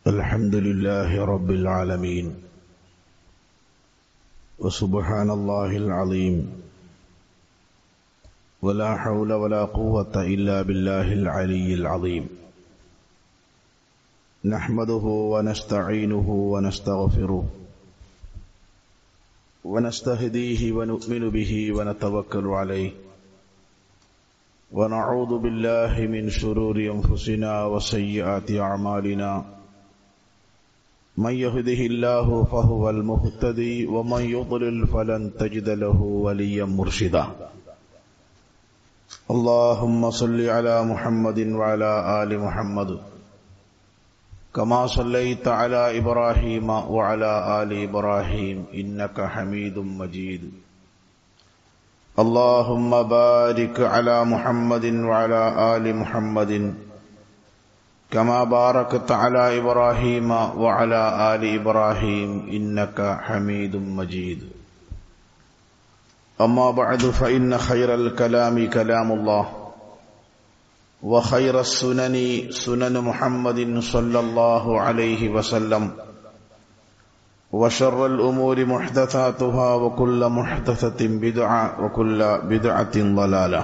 الحمد لله رب العالمين وسبحان الله العظيم ولا حول ولا قوة إلا بالله العلي العظيم نحمده ونستعينه ونستغفره ونستهديه ونؤمن به ونتوكل عليه ونعوذ بالله من شرور أنفسنا وسيئات أعمالنا من يهده الله فهو المهتدي ومن يضلل فلن تجد له وليا مرشدا اللهم صل على محمد وعلى آل محمد كما صليت على إبراهيم وعلى آل إبراهيم إنك حميد مجيد اللهم بارك على محمد وعلى آل محمد كما باركت على إبراهيم وعلى آل إبراهيم إنك حميد مجيد أما بعد فإن خير الكلام كلام الله وخير السنن سنن محمد صلى الله عليه وسلم وشر الأمور محدثاتها وكل محدثة بدعة وكل بدعة ضلالة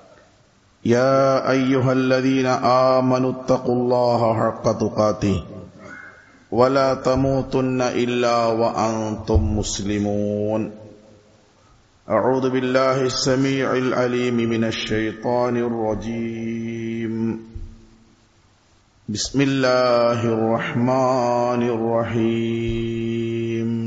يا أيها الذين آمنوا اتقوا الله حق تقاته ولا تموتن إلا وأنتم مسلمون أعوذ بالله السميع العليم من الشيطان الرجيم بسم الله الرحمن الرحيم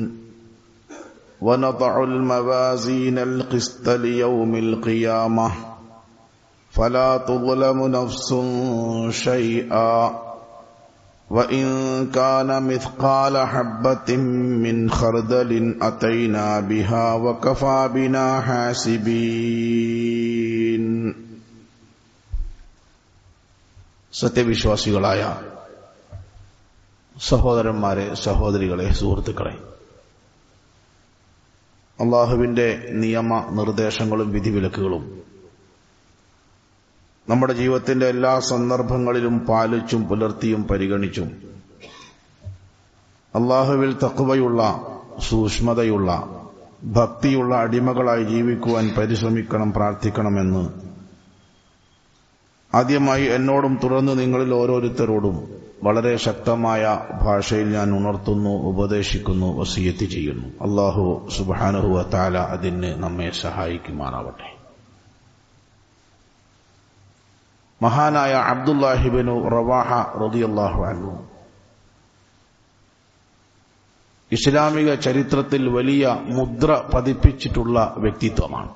ونضع الموازين القسط ليوم القيامة فلا تظلم نفس شيئا وإن كان مثقال حبة من خردل أتينا بها وكفى بنا حاسبين സത്യവിശ്വാസികളായ സഹോദരന്മാരെ സഹോദരികളെ സുഹൃത്തുക്കളെ അള്ളാഹുവിന്റെ നിയമ നിർദ്ദേശങ്ങളും വിധിവിലക്കുകളും നമ്മുടെ ജീവിതത്തിന്റെ എല്ലാ സന്ദർഭങ്ങളിലും പാലിച്ചും പുലർത്തിയും പരിഗണിച്ചും അള്ളാഹുവിൽ തക്കുവയുള്ള സൂക്ഷ്മതയുള്ള ഭക്തിയുള്ള അടിമകളായി ജീവിക്കുവാൻ പരിശ്രമിക്കണം പ്രാർത്ഥിക്കണമെന്ന് ആദ്യമായി എന്നോടും തുടർന്ന് നിങ്ങളിൽ ഓരോരുത്തരോടും വളരെ ശക്തമായ ഭാഷയിൽ ഞാൻ ഉണർത്തുന്നു ഉപദേശിക്കുന്നു വസീയത്ത് ചെയ്യുന്നു അള്ളാഹു സുബാനുഹുവ താല അതിന് നമ്മെ സഹായിക്കുമാറാവട്ടെ മഹാനായ അബ്ദുല്ലാഹിബിനു റവാഹ റതിയല്ലാഹു അൻഹു ഇസ്ലാമിക ചരിത്രത്തിൽ വലിയ മുദ്ര പതിപ്പിച്ചിട്ടുള്ള വ്യക്തിത്വമാണ്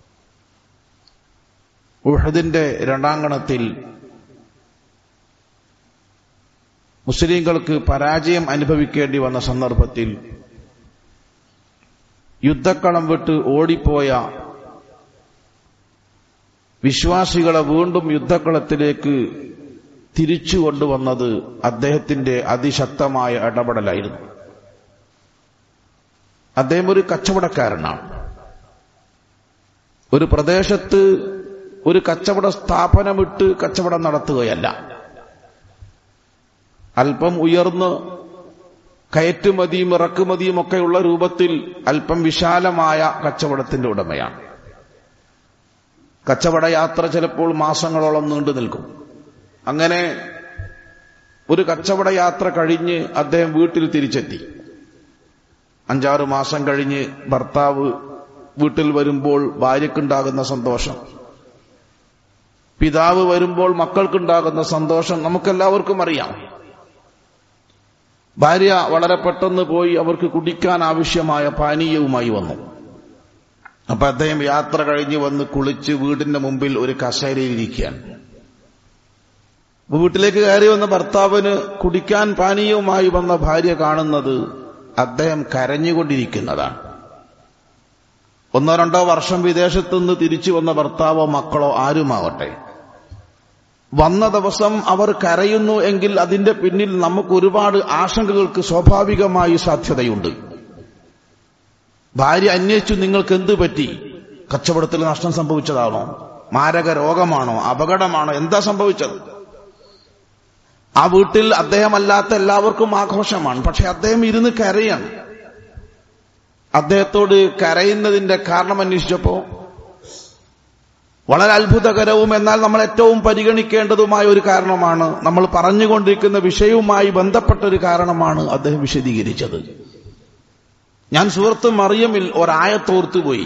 ഉഹദിന്റെ രണ്ടാങ്കണത്തിൽ മുസ്ലിങ്ങൾക്ക് പരാജയം അനുഭവിക്കേണ്ടി വന്ന സന്ദർഭത്തിൽ യുദ്ധക്കളം വിട്ട് ഓടിപ്പോയ വിശ്വാസികളെ വീണ്ടും യുദ്ധക്കളത്തിലേക്ക് തിരിച്ചു കൊണ്ടുവന്നത് അദ്ദേഹത്തിന്റെ അതിശക്തമായ ഇടപെടലായിരുന്നു അദ്ദേഹം ഒരു കച്ചവടക്കാരനാണ് ഒരു പ്രദേശത്ത് ഒരു കച്ചവട സ്ഥാപനമിട്ട് കച്ചവടം നടത്തുകയല്ല അല്പം ഉയർന്ന് കയറ്റുമതിയും ഇറക്കുമതിയും ഒക്കെയുള്ള രൂപത്തിൽ അല്പം വിശാലമായ കച്ചവടത്തിന്റെ ഉടമയാണ് കച്ചവട യാത്ര ചിലപ്പോൾ മാസങ്ങളോളം നീണ്ടു നിൽക്കും അങ്ങനെ ഒരു കച്ചവട യാത്ര കഴിഞ്ഞ് അദ്ദേഹം വീട്ടിൽ തിരിച്ചെത്തി അഞ്ചാറ് മാസം കഴിഞ്ഞ് ഭർത്താവ് വീട്ടിൽ വരുമ്പോൾ ഭാര്യക്കുണ്ടാകുന്ന സന്തോഷം പിതാവ് വരുമ്പോൾ മക്കൾക്കുണ്ടാകുന്ന സന്തോഷം നമുക്കെല്ലാവർക്കും അറിയാം ഭാര്യ വളരെ പെട്ടെന്ന് പോയി അവർക്ക് കുടിക്കാൻ ആവശ്യമായ പാനീയവുമായി വന്നു അപ്പൊ അദ്ദേഹം യാത്ര കഴിഞ്ഞ് വന്ന് കുളിച്ച് വീടിന്റെ മുമ്പിൽ ഒരു കസേരയിൽ ഇരിക്കുകയാണ് വീട്ടിലേക്ക് കയറി വന്ന ഭർത്താവിന് കുടിക്കാൻ പാനീയവുമായി വന്ന ഭാര്യ കാണുന്നത് അദ്ദേഹം കരഞ്ഞുകൊണ്ടിരിക്കുന്നതാണ് ഒന്നോ രണ്ടോ വർഷം വിദേശത്തുനിന്ന് തിരിച്ചു വന്ന ഭർത്താവോ മക്കളോ ആരുമാവട്ടെ വന്ന ദിവസം അവർ കരയുന്നു എങ്കിൽ അതിന്റെ പിന്നിൽ നമുക്ക് ഒരുപാട് ആശങ്കകൾക്ക് സ്വാഭാവികമായി സാധ്യതയുണ്ട് ഭാര്യ അന്വേഷിച്ചു നിങ്ങൾക്ക് എന്ത് പറ്റി കച്ചവടത്തിൽ നഷ്ടം സംഭവിച്ചതാണോ മാരക രോഗമാണോ അപകടമാണോ എന്താ സംഭവിച്ചത് ആ വീട്ടിൽ അദ്ദേഹമല്ലാത്ത എല്ലാവർക്കും ആഘോഷമാണ് പക്ഷെ അദ്ദേഹം ഇരുന്ന് കരയാണ് അദ്ദേഹത്തോട് കരയുന്നതിന്റെ കാരണം അന്വേഷിച്ചപ്പോ വളരെ അത്ഭുതകരവും എന്നാൽ നമ്മൾ ഏറ്റവും പരിഗണിക്കേണ്ടതുമായ ഒരു കാരണമാണ് നമ്മൾ പറഞ്ഞുകൊണ്ടിരിക്കുന്ന വിഷയവുമായി ബന്ധപ്പെട്ട ഒരു കാരണമാണ് അദ്ദേഹം വിശദീകരിച്ചത് ഞാൻ സുഹൃത്ത് മറിയമിൽ ഒരായത്തോർത്തുപോയി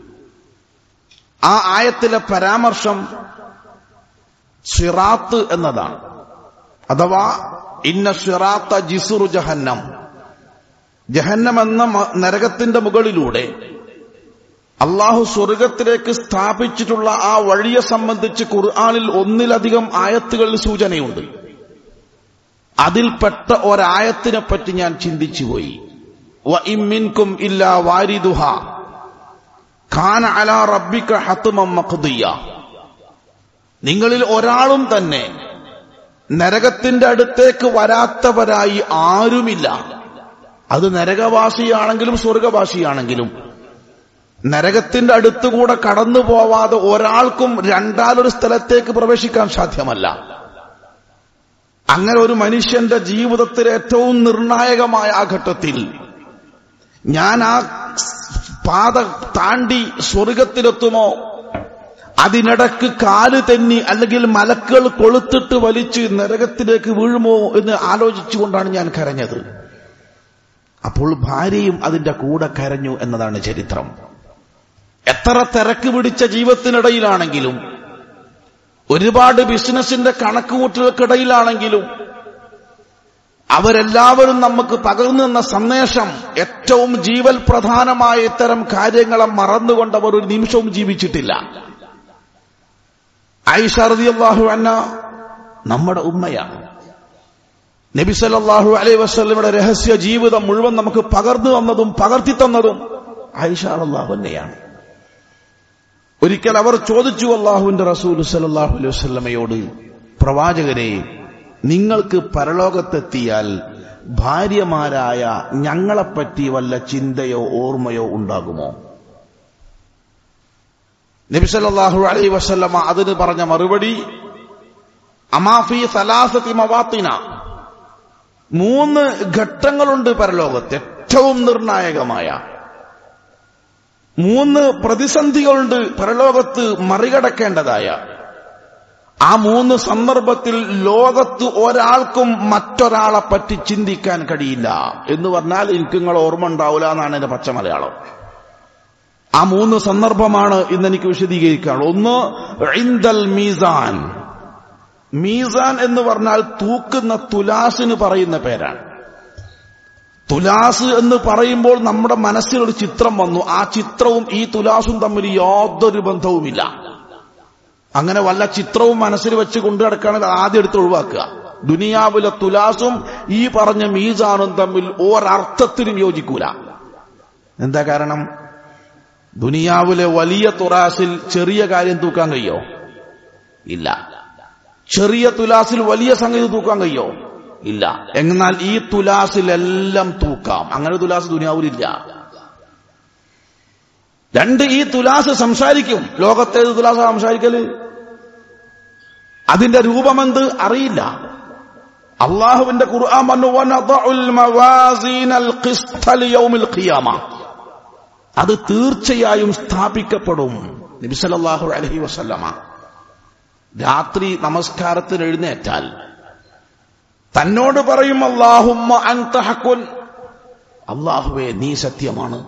ആ ആയത്തിലെ പരാമർശം സിറാത്ത് എന്നതാണ് അഥവാ ഇന്ന സിറാത്ത ജിസുറു ജഹന്നം ജഹന്നം എന്ന നരകത്തിന്റെ മുകളിലൂടെ അള്ളാഹു സ്വർഗത്തിലേക്ക് സ്ഥാപിച്ചിട്ടുള്ള ആ വഴിയെ സംബന്ധിച്ച് ഖുർആാനിൽ ഒന്നിലധികം ആയത്തുകളിൽ സൂചനയുണ്ട് അതിൽപ്പെട്ട ഒരായത്തിനെ പറ്റി ഞാൻ ചിന്തിച്ചുപോയി വ ഇമ്മിൻകും ഇല്ല വാരിദുഹ ഖാന അല റബ്ബിക ഹത്തുമം മഖ്ദിയ നിങ്ങളിൽ ഒരാളും തന്നെ നരകത്തിന്റെ അടുത്തേക്ക് വരാത്തവരായി ആരുമില്ല അത് നരകവാസിയാണെങ്കിലും സ്വർഗവാസിയാണെങ്കിലും നരകത്തിന്റെ അടുത്തുകൂടെ കടന്നു പോവാതെ ഒരാൾക്കും രണ്ടാലൊരു സ്ഥലത്തേക്ക് പ്രവേശിക്കാൻ സാധ്യമല്ല അങ്ങനെ ഒരു മനുഷ്യന്റെ ജീവിതത്തിലെ ഏറ്റവും നിർണായകമായ ആ ഘട്ടത്തിൽ ഞാൻ ആ പാത താണ്ടി സ്വർഗത്തിലെത്തുമോ അതിനിടക്ക് കാല് തെന്നി അല്ലെങ്കിൽ മലക്കൾ കൊളുത്തിട്ട് വലിച്ച് നരകത്തിലേക്ക് വീഴുമോ എന്ന് ആലോചിച്ചുകൊണ്ടാണ് ഞാൻ കരഞ്ഞത് അപ്പോൾ ഭാര്യയും അതിന്റെ കൂടെ കരഞ്ഞു എന്നതാണ് ചരിത്രം എത്ര തിരക്ക് പിടിച്ച ജീവിതത്തിനിടയിലാണെങ്കിലും ഒരുപാട് ബിസിനസിന്റെ കണക്കുകൂട്ടലുകൾക്കിടയിലാണെങ്കിലും അവരെല്ലാവരും നമുക്ക് പകർന്നു തന്ന സന്ദേശം ഏറ്റവും ജീവൽ പ്രധാനമായ ഇത്തരം കാര്യങ്ങളെ മറന്നുകൊണ്ട് അവർ ഒരു നിമിഷവും ജീവിച്ചിട്ടില്ല ഐഷറിയാഹു അന്ന നമ്മുടെ ഉമ്മയാണ് നബി സല്ലല്ലാഹു അലൈഹി വസല്ലമയുടെ രഹസ്യ ജീവിതം മുഴുവൻ നമുക്ക് പകർന്നു തന്നതും പകർത്തി തന്നതും ഐഷ അള്ളാഹു തന്നെയാണ് ഒരിക്കൽ അവർ ചോദിച്ചു അള്ളാഹുവിന്റെ റസൂൽ സല്ലല്ലാഹു അലൈഹി വസല്ലമയോട് പ്രവാചകരെ നിങ്ങൾക്ക് പരലോകത്തെത്തിയാൽ ഭാര്യമാരായ ഞങ്ങളെപ്പറ്റി വല്ല ചിന്തയോ ഓർമ്മയോ ഉണ്ടാകുമോ നബി സല്ലല്ലാഹു അലൈഹി വസല്ലമ അതിന് പറഞ്ഞ മറുപടി അമാഫി സലാസത്തി മവാത്തിന മൂന്ന് ഘട്ടങ്ങളുണ്ട് പരലോകത്ത് ഏറ്റവും നിർണായകമായ മൂന്ന് പ്രതിസന്ധികളുണ്ട് പരലോകത്ത് മറികടക്കേണ്ടതായ ആ മൂന്ന് സന്ദർഭത്തിൽ ലോകത്ത് ഒരാൾക്കും മറ്റൊരാളെ പറ്റി ചിന്തിക്കാൻ കഴിയില്ല എന്ന് പറഞ്ഞാൽ എനിക്ക് നിങ്ങൾ ഓർമ്മ ഉണ്ടാവില്ല എന്നാണ് എന്റെ പച്ച മലയാളം ആ മൂന്ന് സന്ദർഭമാണ് ഇന്ന് എനിക്ക് വിശദീകരിക്കാനുള്ളത് ഒന്ന് ഇൻദൽ മീസാൻ മീസാൻ എന്ന് പറഞ്ഞാൽ തൂക്കുന്ന തുലാസിന് പറയുന്ന പേരാണ് തുലാസ് എന്ന് പറയുമ്പോൾ നമ്മുടെ മനസ്സിലൊരു ചിത്രം വന്നു ആ ചിത്രവും ഈ തുലാസും തമ്മിൽ യാതൊരു ബന്ധവുമില്ല അങ്ങനെ വല്ല ചിത്രവും മനസ്സിൽ വെച്ച് കൊണ്ടു കിടക്കുകയാണെങ്കിൽ ആദ്യം എടുത്ത് ഒഴിവാക്കുക ദുനിയാവിലെ തുലാസും ഈ പറഞ്ഞ മീസാനും തമ്മിൽ ഒരർത്ഥത്തിനും യോജിക്കൂല എന്താ കാരണം ദുനിയാവിലെ വലിയ തുറാസിൽ ചെറിയ കാര്യം തൂക്കാൻ കഴിയോ ഇല്ല ചെറിയ തുലാസിൽ വലിയ സംഗതി തൂക്കാൻ കഴിയോ ഇല്ല എന്നാൽ ഈ തുലാസിലെല്ലാം തൂക്കാം അങ്ങനെ തുലാസ് ദുനിയാവിലില്ല രണ്ട് ഈ തുലാസ് സംസാരിക്കും ലോകത്തേത് തുലാസ സംസാരിക്കല് അതിന്റെ രൂപമെന്ത് അറിയില്ല അള്ളാഹുവിന്റെ ഖുർആൻ പറഞ്ഞു "വനദഉൽ മവാസീനൽ ഖിസ്ത ലിയൗമിൽ ഖിയാമ." അത് തീർച്ചയായും സ്ഥാപിക്കപ്പെടും നബി സല്ലല്ലാഹു അലൈഹി വസല്ലമ രാത്രി നമസ്കാരത്തിന് എഴുന്നേറ്റാൽ തന്നോട് പറയും അള്ളാഹുമ്മ അൻത ഹക്കുൻ അള്ളാഹുവേ നീ സത്യമാണ്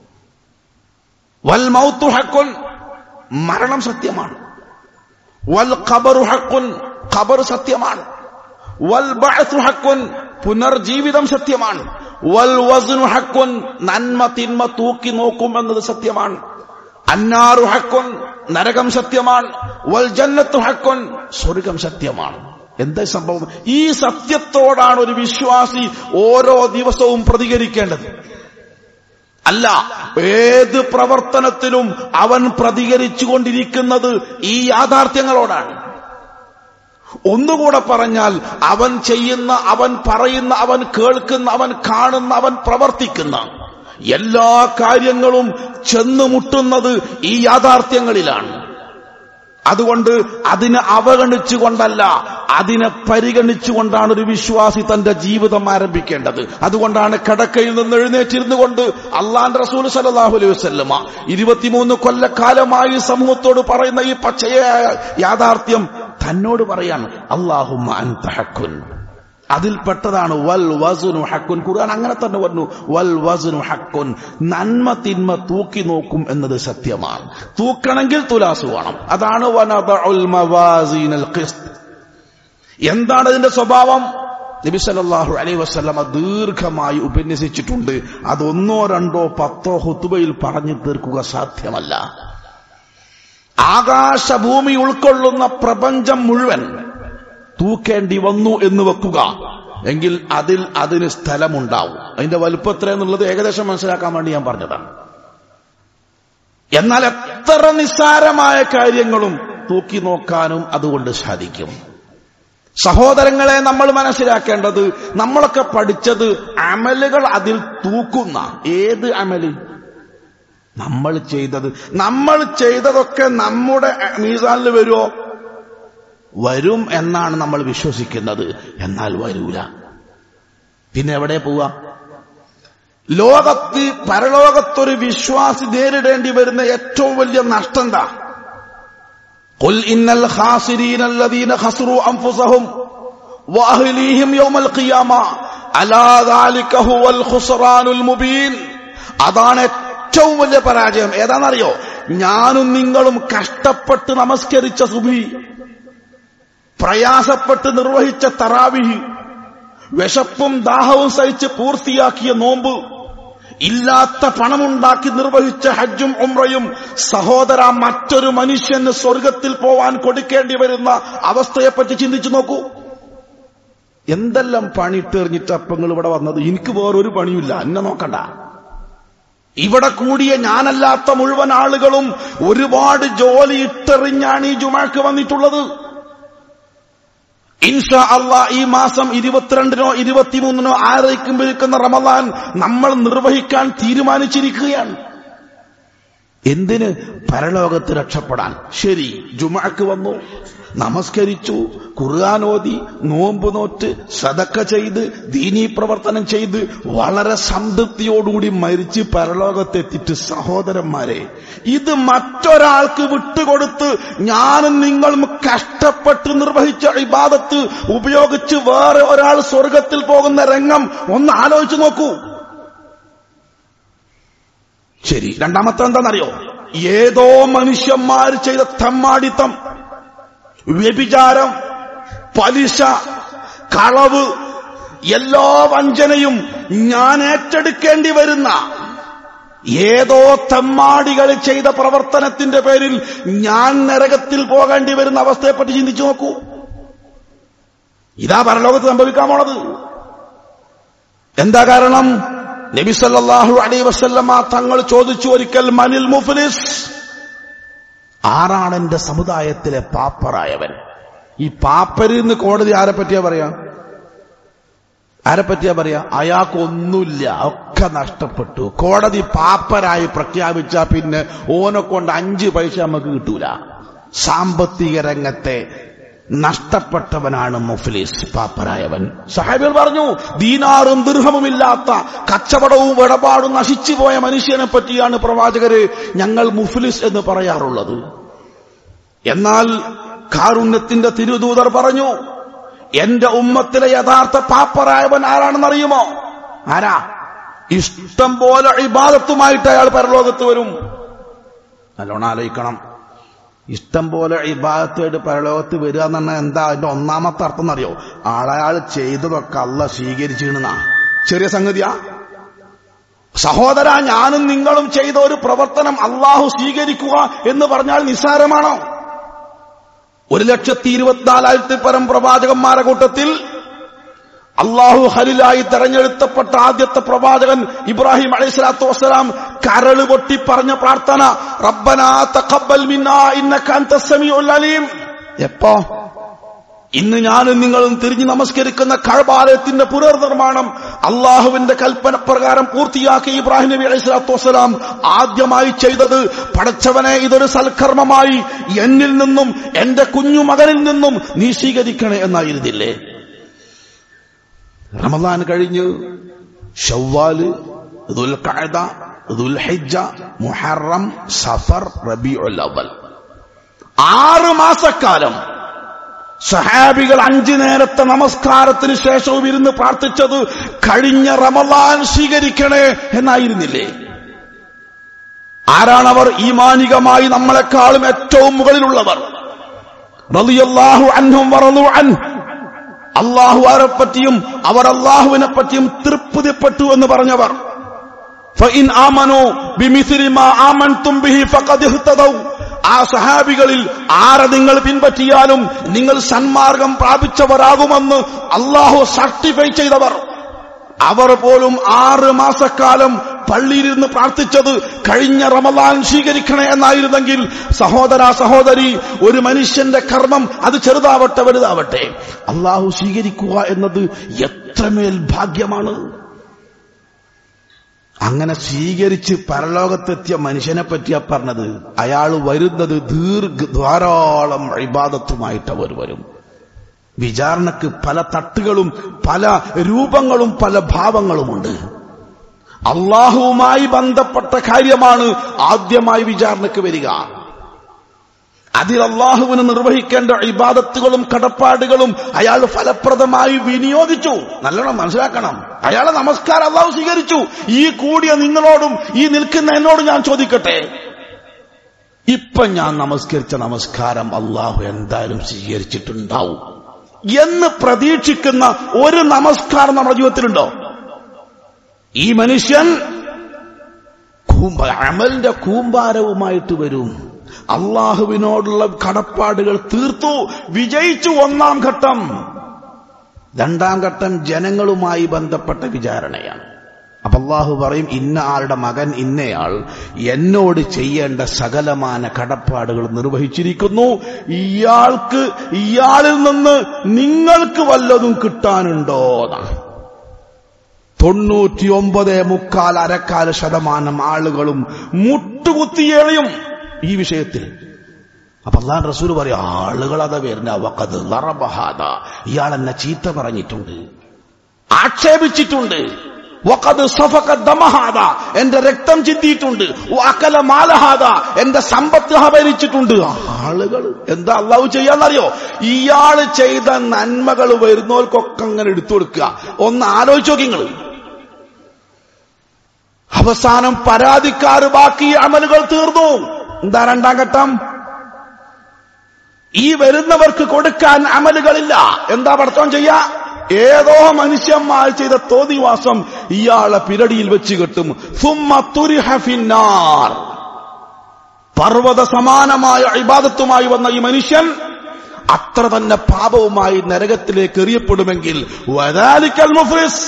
വൽ മൗത്തു ഹക്കുൻ മരണം സത്യമാണ് വൽ ഖബറു ഹക്കുൻ ഖബർ സത്യമാണ് വൽ ബഅത്തു ഹക്കുൻ പുനർജീവിതം സത്യമാണ് വൽ വസ്നു ഹക്കുൻ നന്മ തിന്മ തൂക്കി നോക്കും എന്നത് സത്യമാണ് അന്നാറു ഹക്കുൻ നരകം സത്യമാണ് വൽ ജന്നത്തു ഹക്കുൻ സ്വർഗം സത്യമാണ് എന്താ സംഭവം ഈ സത്യത്തോടാണ് ഒരു വിശ്വാസി ഓരോ ദിവസവും പ്രതികരിക്കേണ്ടത് അല്ല ഏത് പ്രവർത്തനത്തിലും അവൻ പ്രതികരിച്ചുകൊണ്ടിരിക്കുന്നത് ഈ യാഥാർത്ഥ്യങ്ങളോടാണ് ഒന്നുകൂടെ പറഞ്ഞാൽ അവൻ ചെയ്യുന്ന അവൻ പറയുന്ന അവൻ കേൾക്കുന്ന അവൻ കാണുന്ന അവൻ പ്രവർത്തിക്കുന്ന എല്ലാ കാര്യങ്ങളും ചെന്നുമുട്ടുന്നത് ഈ യാഥാർത്ഥ്യങ്ങളിലാണ് അതുകൊണ്ട് അതിനെ അവഗണിച്ചുകൊണ്ടല്ല അതിനെ പരിഗണിച്ചുകൊണ്ടാണ് ഒരു വിശ്വാസി തന്റെ ജീവിതം ആരംഭിക്കേണ്ടത് അതുകൊണ്ടാണ് കിടക്കയിൽ നിന്ന് എഴുന്നേറ്റിരുന്നു കൊണ്ട് അള്ളാന്റെ റസൂൽ സലാഹു അലൈഹി വസ്ല്ലമ ഇരുപത്തിമൂന്ന് കൊല്ലക്കാലമായി സമൂഹത്തോട് പറയുന്ന ഈ പച്ചയായ യാഥാർത്ഥ്യം തന്നോട് പറയാണ് അള്ളാഹുമ്മ അൻതഹക്കുൻ അതിൽപ്പെട്ടതാണ് വൽ വസുനു ഹക്കുൻ ഖുർആൻ അങ്ങനെ തന്നെ പറഞ്ഞു വൽ വസുനു ഹക്കുൻ നന്മ തിന്മ തൂക്കി നോക്കും എന്നത് സത്യമാണ് തൂക്കണമെങ്കിൽ തുലാസ് വേണം അതാണ് വനദഉൽ മവാസീനൽ ഖിസ്ത് എന്താണ് അതിന്റെ സ്വഭാവം നബി സല്ലല്ലാഹു അലൈഹി വസല്ലമ ദീർഘമായി ഉപന്യസിച്ചിട്ടുണ്ട് അതൊന്നോ രണ്ടോ പത്തോ ഹുത്തുബയിൽ പറഞ്ഞു തീർക്കുക സാധ്യമല്ല ആകാശഭൂമി ഉൾക്കൊള്ളുന്ന പ്രപഞ്ചം മുഴുവൻ തൂക്കേണ്ടി വന്നു എന്ന് വെക്കുക എങ്കിൽ അതിൽ അതിന് സ്ഥലമുണ്ടാവും അതിന്റെ വലുപ്പം എത്ര എന്നുള്ളത് ഏകദേശം മനസ്സിലാക്കാൻ വേണ്ടി ഞാൻ പറഞ്ഞതാണ് എന്നാൽ എത്ര നിസ്സാരമായ കാര്യങ്ങളും തൂക്കി നോക്കാനും അതുകൊണ്ട് സാധിക്കും സഹോദരങ്ങളെ നമ്മൾ മനസ്സിലാക്കേണ്ടത് നമ്മളൊക്കെ പഠിച്ചത് അമലുകൾ അതിൽ തൂക്കുന്ന ഏത് അമല് നമ്മൾ ചെയ്തത് നമ്മൾ ചെയ്തതൊക്കെ നമ്മുടെ മീസാനിൽ വരുമോ വരും എന്നാണ് നമ്മൾ വിശ്വസിക്കുന്നത് എന്നാൽ വരൂല പിന്നെ എവിടെ പോവാ ലോകത്ത് പരലോകത്തൊരു വിശ്വാസി നേരിടേണ്ടി വരുന്ന ഏറ്റവും വലിയ നഷ്ടം എന്താ قل إن الخاسرين الذين خسروا أنفسهم وأهليهم يوم القيامة ألا ذلك هو الخسران المبين അതാണ് ഏറ്റവും വലിയ പരാജയം ഏതാണെന്നറിയോ ഞാനും നിങ്ങളും കഷ്ടപ്പെട്ട് നമസ്കരിച്ച സുബി പ്രയാസപ്പെട്ട് നിർവഹിച്ച തറാവിഹ് വിശപ്പും ദാഹവും സഹിച്ച് പൂർത്തിയാക്കിയ നോമ്പ് ഇല്ലാത്ത പണമുണ്ടാക്കി നിർവഹിച്ച ഹജ്ജും ഉംറയും സഹോദര മറ്റൊരു മനുഷ്യന് സ്വർഗത്തിൽ പോവാൻ കൊടുക്കേണ്ടി വരുന്ന അവസ്ഥയെപ്പറ്റി ചിന്തിച്ചു നോക്കൂ എന്തെല്ലാം പണിയിട്ടെറിഞ്ഞിട്ട് അപ്പങ്ങൾ ഇവിടെ വന്നത് എനിക്ക് വേറൊരു പണിയില്ല എന്നെ നോക്കണ്ട ഇവിടെ കൂടിയ ഞാനല്ലാത്ത മുഴുവൻ ആളുകളും ഒരുപാട് ജോലി ഇട്ടെറിഞ്ഞാണ് ഈ ജുമാക്ക് വന്നിട്ടുള്ളത് ഇൻഷാ അള്ളാ ഈ മാസം ഇരുപത്തിരണ്ടിനോ ഇരുപത്തിമൂന്നിനോ ആരയിക്കുമ്പോഴേക്കുന്ന റമദാൻ നമ്മൾ നിർവഹിക്കാൻ തീരുമാനിച്ചിരിക്കുകയാണ് എന്തിന് പരലോകത്ത് രക്ഷപ്പെടാൻ ശരി ജുമാക്ക് വന്നു നമസ്കരിച്ചു ഖുർആൻ ഓതി നോമ്പ് നോറ്റ് സതക്ക ചെയ്ത് ദീനീ പ്രവർത്തനം ചെയ്ത് വളരെ സംതൃപ്തിയോടുകൂടി മരിച്ച് പരലോകത്തെത്തിയിട്ട് സഹോദരന്മാരെ ഇത് മറ്റൊരാൾക്ക് വിട്ടുകൊടുത്ത് ഞാനും നിങ്ങളും കഷ്ടപ്പെട്ട് നിർവഹിച്ച ഇബാദത്ത് ഉപയോഗിച്ച് വേറെ ഒരാൾ സ്വർഗത്തിൽ പോകുന്ന രംഗം ഒന്ന് ആലോചിച്ചു നോക്കൂ ശരി രണ്ടാമത്തെ എന്താണെന്നറിയോ ഏതോ മനുഷ്യന്മാർ ചെയ്ത തെമ്മാടിത്തം വ്യഭിചാരം പലിശ കളവ് എല്ലാ വഞ്ചനയും ഞാൻ ഏറ്റെടുക്കേണ്ടി വരുന്ന ഏതോ തെമ്മാടികൾ ചെയ്ത പ്രവർത്തനത്തിന്റെ പേരിൽ ഞാൻ നരകത്തിൽ പോകേണ്ടി വരുന്ന അവസ്ഥയെപ്പറ്റി ചിന്തിച്ചു നോക്കൂ ഇതാ പരലോകത്ത് സംഭവിക്കാൻ പോണത് എന്താ കാരണം നബി സല്ലല്ലാഹു അലൈഹി വസല്ലമ തങ്ങൾ ചോദിച്ചു ഒരിക്കൽ മനിൽ മുഫ്ലിസ് ആരാണ് എന്റെ സമുദായത്തിലെ പാപ്പറായവൻ ഈ പാപ്പരിന്ന് കോടതി ആരെ പറ്റിയാ പറയാ ആരെ പറ്റിയാ പറയാ അയാൾക്കൊന്നുമില്ല ഒക്കെ നഷ്ടപ്പെട്ടു കോടതി പാപ്പരായി പ്രഖ്യാപിച്ച പിന്നെ ഓനെ കൊണ്ട് അഞ്ച് പൈസ നമുക്ക് കിട്ടൂല സാമ്പത്തിക രംഗത്തെ നഷ്ടപ്പെട്ടവനാണ് മുഫ്ലിസ് പാപ്പരായവൻ സഹാബികൾ പറഞ്ഞു ദീനാറും ദീർഘവുമില്ലാത്ത കച്ചവടവും ഇടപാടും നശിച്ചുപോയ മനുഷ്യനെ പറ്റിയാണ് പ്രവാചകര് ഞങ്ങൾ മുഫ്ലിസ് എന്ന് പറയാറുള്ളത് എന്നാൽ കാരുണ്യത്തിന്റെ തിരുദൂതർ പറഞ്ഞു എന്റെ ഉമ്മത്തിലെ യഥാർത്ഥ പാപ്പറായവൻ ആരാണെന്നറിയുമോ ആരാ ഇഷ്ടം പോലെ ഇബാദത്തുമായിട്ട് അയാൾ പരലോകത്ത് വരും നല്ലോണം ആലോചിക്കണം ഇഷ്ടം പോലെ ഇബാദത്തായിട്ട് പരലോകത്ത് വരിക എന്ന് പറഞ്ഞാൽ എന്താ അതിന്റെ ഒന്നാമത്തെ അർത്ഥം എന്നറിയോ ആളയാൾ ചെയ്തതൊക്കെ അല്ല സ്വീകരിച്ചിരുന്നാ ചെറിയ സംഗതിയാ സഹോദര ഞാനും നിങ്ങളും ചെയ്ത ഒരു പ്രവർത്തനം അള്ളാഹു സ്വീകരിക്കുക എന്ന് പറഞ്ഞാൽ നിസ്സാരമാണോ ഒരു ലക്ഷത്തി ഇരുപത്തിനാലായിരത്തി പരം പ്രവാചകന്മാരെ കൂട്ടത്തിൽ അള്ളാഹു ഹലിലായി തെരഞ്ഞെടുത്തപ്പെട്ട ആദ്യത്തെ പ്രവാചകൻ ഇബ്രാഹിം അലൈഹി സ്വലാത്തു വസ്സലാം കരള് പൊട്ടി പറഞ്ഞ പ്രാർത്ഥന റബ്ബനാ തഖബ്ബൽ മിന്നാ ഇന്നക അൻത സമീഉൽ അലീം എപ്പോ ഇന്ന് ഞാനും നിങ്ങളും തിരിഞ്ഞു നമസ്കരിക്കുന്ന കഴബാലയത്തിന്റെ പുനർനിർമ്മാണം അള്ളാഹുവിന്റെ കൽപ്പന പ്രകാരം പൂർത്തിയാക്കി ഇബ്രാഹിം നബി അലൈഹി സ്വലാത്തു വസ്സലാം ആദ്യമായി ചെയ്തത് പടച്ചവനെ ഇതൊരു സൽക്കർമ്മമായി എന്നിൽ നിന്നും എന്റെ കുഞ്ഞു മകനിൽ നിന്നും നീ സ്വീകരിക്കണേ എന്നായിരുന്നില്ലേ റമദാൻ കഴിഞ്ഞ് ഷവ്വാല് ദുൽഖഅദ ദുൽഹിജ്ജ മുഹറം സഫർ റബീഉൽ അവൽ ആറ് മാസക്കാലം സഹാബികൾ അഞ്ചു നേരത്തെ നമസ്കാരത്തിന് ശേഷവും ഇരുന്ന് പ്രാർത്ഥിച്ചത് കഴിഞ്ഞ റമദാൻ സ്വീകരിക്കണേ എന്നായിരുന്നില്ലേ ആരാണവർ ഈമാനികമായി നമ്മളെക്കാളും ഏറ്റവും മുകളിലുള്ളവർ റളിയല്ലാഹു അൻഹും വറളു അൻഹു അള്ളാഹു അവരെ പറ്റിയും അവർ അള്ളാഹുവിനെ പറ്റിയും തൃപ്തിപ്പെട്ടു എന്ന് പറഞ്ഞവർ ഫഇൻ ആമനു ബിമിസ്ലി മാ ആമൻതും ബിഹി ഫഖദ് ഇഹ്തദൗ ആ സഹാബികളിൽ ആരെ നിങ്ങൾ പിൻപറ്റിയാലും നിങ്ങൾ സന്മാർഗം പ്രാപിച്ചവരാകുമെന്ന് അള്ളാഹു സർട്ടിഫൈ ചെയ്തവർ അവർ പോലും ആറ് മാസക്കാലം പള്ളിയിലിരുന്ന് പ്രാർത്ഥിച്ചത് കഴിഞ്ഞ റമദാൻ സ്വീകരിക്കണേ എന്നായിരുന്നെങ്കിൽ സഹോദര സഹോദരി ഒരു മനുഷ്യന്റെ കർമ്മം അത് ചെറുതാവട്ടെ വലുതാവട്ടെ അള്ളാഹു സ്വീകരിക്കുക എന്നത് എത്രമേൽ ഭാഗ്യമാണ് അങ്ങനെ സ്വീകരിച്ച് പരലോകത്തെത്തിയ മനുഷ്യനെ പറ്റിയാ പറഞ്ഞത് അയാൾ വരുന്നത് ദീർഘ ധാരാളം ഇബാദത്തുമായിട്ട് അവർ വരും വിചാരണക്ക് പല തട്ടുകളും പല രൂപങ്ങളും പല ഭാവങ്ങളുമുണ്ട് അള്ളാഹുവുമായി ബന്ധപ്പെട്ട കാര്യമാണ് ആദ്യമായി വിചാരണക്ക് വരിക അതിൽ അള്ളാഹുവിന് നിർവഹിക്കേണ്ട ഇബാദത്തുകളും കടപ്പാടുകളും അയാൾ ഫലപ്രദമായി വിനിയോഗിച്ചു നല്ലോണം മനസ്സിലാക്കണം അയാളെ നമസ്കാരം അള്ളാഹു സ്വീകരിച്ചു ഈ കൂടിയ നിങ്ങളോടും ഈ നിൽക്കുന്ന എന്നോടും ഞാൻ ചോദിക്കട്ടെ ഇപ്പൊ ഞാൻ നമസ്കരിച്ച നമസ്കാരം അള്ളാഹു എന്തായാലും സ്വീകരിച്ചിട്ടുണ്ടാവും എന്ന് പ്രതീക്ഷിക്കുന്ന ഒരു നമസ്കാരം നമ്മുടെ ജീവിതത്തിലുണ്ടോ ഈ മനുഷ്യൻ കൂമ്പ- അമലിന്റെ കൂമ്പാരവുമായിട്ട് വരും അള്ളാഹുവിനോടുള്ള കടപ്പാടുകൾ തീർത്തു വിജയിച്ചു ഒന്നാം ഘട്ടം രണ്ടാം ഘട്ടം ജനങ്ങളുമായി ബന്ധപ്പെട്ട വിചാരണയാണ് അപ്പൊ അള്ളാഹു പറയും ഇന്ന ആളുടെ മകൻ ഇന്നയാൾ എന്നോട് ചെയ്യേണ്ട സകലമാന കടപ്പാടുകൾ നിർവഹിച്ചിരിക്കുന്നു ഇയാൾക്ക് ഇയാളിൽ നിന്ന് നിങ്ങൾക്ക് വല്ലതും കിട്ടാനുണ്ടോ എന്നാണ് തൊണ്ണൂറ്റിയൊമ്പത് മുക്കാൽ അരക്കാൽ ശതമാനം ആളുകളും മുട്ടുകുത്തിയേളിയും ഈ വിഷയത്തിൽ അപ്പൊ അള്ളാൻ റസൂൽ പറയും ആളുകൾ അതാ വരുന്ന വക്കത് ലറബഹാദ ഇയാൾ എന്നെ ചീത്ത പറഞ്ഞിട്ടുണ്ട് ആക്ഷേപിച്ചിട്ടുണ്ട് വഖദ് സഫക ദമഹാദ എന്റെ രക്തം ചിന്തിയിട്ടുണ്ട് വഅകല മാലഹാദ എന്റെ സമ്പത്ത് അപഹരിച്ചിട്ടുണ്ട് ആളുകൾ എന്താ അള്ളാഹു ചെയ്യാന്നറിയോ ഇയാള് ചെയ്ത നന്മകൾ വരുന്നവർക്കൊക്കെ അങ്ങനെ എടുത്തു കൊടുക്കുക ഒന്ന് ആലോചിച്ച് നോക്കി നിങ്ങൾ അവസാനം പരാതിക്കാർ ബാക്കി അമലുകൾ തീർന്നു എന്താ രണ്ടാം ഘട്ടം ഈ വരുന്നവർക്ക് കൊടുക്കാൻ അമലുകളില്ല എന്താ പടത്തോൻ ചെയ്യാ ഏതോ മനുഷ്യന്മാർ ചെയ്ത തോന്നിവാസം ഇയാളെ പിരടിയിൽ വെച്ച് കെട്ടും സുമ്മ തുരിഹ ഫിന്നാർ പർവ്വത സമാനമായ ഇബാദത്തുമായി വന്ന ഈ മനുഷ്യൻ അത്ര തന്നെ പാപവുമായി നരകത്തിലേക്ക് എറിയപ്പെടുമെങ്കിൽ വദാലിക്കൽ മുഫ്ലിസ്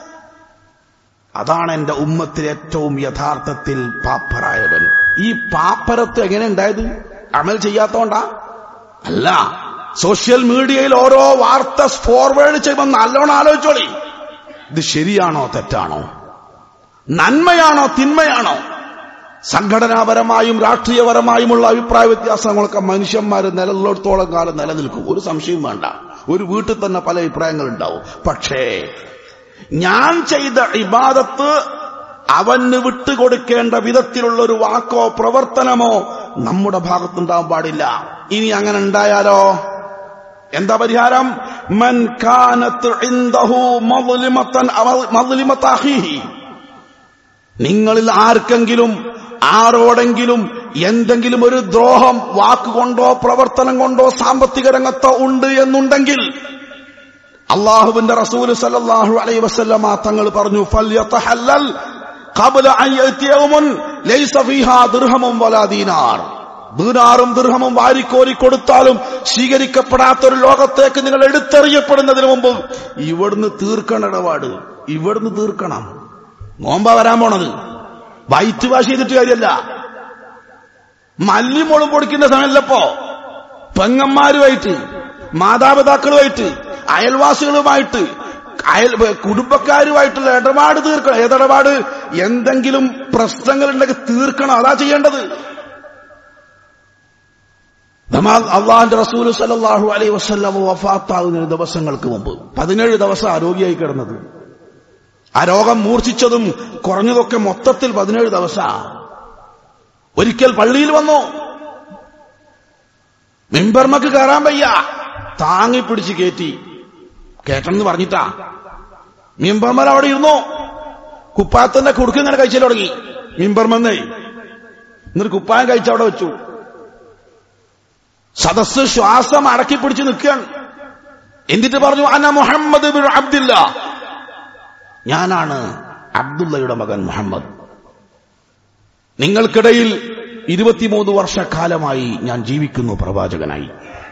അതാണ് എന്റെ ഉമ്മത്തിൽ ഏറ്റവും യഥാർത്ഥത്തിൽ പാപ്പറായവൻ ഈ പാപ്പരത്ത് എങ്ങനെ ഉണ്ടായത് അമൽ ചെയ്യാത്തോണ്ടാ അല്ല സോഷ്യൽ മീഡിയയിൽ ഓരോ വാർത്ത ഫോർവേഡ് ചെയ്യുമ്പോൾ നല്ലോണം ആലോചിച്ചോളി ഇത് ശരിയാണോ തെറ്റാണോ നന്മയാണോ തിന്മയാണോ സംഘടനാപരമായും രാഷ്ട്രീയപരമായുമുള്ള അഭിപ്രായ വ്യത്യാസങ്ങളൊക്കെ മനുഷ്യന്മാർ നിലനിലോടത്തോളം കാലം നിലനിൽക്കും ഒരു സംശയവും വേണ്ട ഒരു വീട്ടിൽ തന്നെ പല അഭിപ്രായങ്ങൾ ഉണ്ടാവും പക്ഷേ ഞാൻ ചെയ്ത ഇബാദത്ത് അവന് വിട്ടുകൊടുക്കേണ്ട വിധത്തിലുള്ള ഒരു വാക്കോ പ്രവർത്തനമോ നമ്മുടെ ഭാഗത്തുണ്ടാവാൻ പാടില്ല ഇനി അങ്ങനെ ഉണ്ടായാലോ എന്താ പരിഹാരം മൻ കാനത്ത് ഇൻദഹു മദ്ലിമത്തൻ അവ- മദ്ലിമത്ത അഖീഹി. നിങ്ങളിൽ ആർക്കെങ്കിലും ആരോടെങ്കിലും എന്തെങ്കിലും ഒരു ദ്രോഹം വാക്കുകൊണ്ടോ പ്രവർത്തനം കൊണ്ടോ സാമ്പത്തിക രംഗത്തോ ഉണ്ട് എന്നുണ്ടെങ്കിൽ അള്ളാഹുവിന്റെ റസൂല് സല്ലല്ലാഹു അലൈഹി വസല്ലമ തങ്ങൾ പറഞ്ഞു ഫൽയതഹല്ലൽ ഖബ്ല അൻ യഅതിയൗമുൻ ലൈസ ഫീഹാ ദിർഹമും വലാ ദീനാർ ദീനാറും ദിർഹമും വാരിക്കോരി കൊടുത്താലും സ്വീകരിക്കപ്പെടാത്ത ഒരു ലോകത്തേക്ക് നിങ്ങൾ എടുത്തെറിയപ്പെടുന്നതിന് മുമ്പ് ഇവിടുന്ന് തീർക്കണം ഇടപാട് ഇവിടുന്ന് തീർക്കണം നോമ്പ വരാൻ പോണത് വൈറ്റ് വാഷ് ചെയ്തിട്ട് കാര്യമല്ല മല്ലിമോളും പൊടിക്കുന്ന സമയമല്ലപ്പോ പെങ്ങന്മാരുമായിട്ട് മാതാപിതാക്കളുമായിട്ട് അയൽവാസികളുമായിട്ട് അയൽ കുടുംബക്കാരുമായിട്ടുള്ള ഇടപാട് തീർക്കണം ഏതിടപാട് എന്തെങ്കിലും പ്രശ്നങ്ങൾ ഉണ്ടെങ്കിൽ തീർക്കണം അതാ ചെയ്യേണ്ടത് അള്ളാഹിന്റെ റസൂൽ സലാഹു അലൈ വസ്ലാം വഫാത്താകുന്ന ദിവസങ്ങൾക്ക് മുമ്പ് പതിനേഴ് ദിവസം ആരോഗ്യമായി കിടന്നത് ആ രോഗം മൂർച്ഛിച്ചതും കുറഞ്ഞതൊക്കെ മൊത്തത്തിൽ പതിനേഴ് ദിവസ ഒരിക്കൽ പള്ളിയിൽ വന്നു മെമ്പർമക്ക് കയറാൻ വയ്യ താങ്ങി പിടിച്ച് കയറ്റി കേട്ടെന്ന് പറഞ്ഞിട്ടാ മിമ്പർമർ അവിടെ ഇരുന്നു കുപ്പായത്തിന്റെ കുടുക്കിങ്ങനെ കഴിച്ചാൽ തുടങ്ങി മിമ്പർമെന്നേ എന്നിട്ട് കുപ്പായം കഴിച്ചവിടെ വെച്ചു സദസ് ശ്വാസം അടക്കി പിടിച്ച് നിൽക്കുകയാണ് എന്നിട്ട് പറഞ്ഞു അന്ന മുഹമ്മദ് ബിൻ അബ്ദില്ല ഞാനാണ് അബ്ദുള്ളയുടെ മകൻ മുഹമ്മദ് നിങ്ങൾക്കിടയിൽ ഇരുപത്തിമൂന്ന് വർഷക്കാലമായി ഞാൻ ജീവിക്കുന്നു പ്രവാചകനായി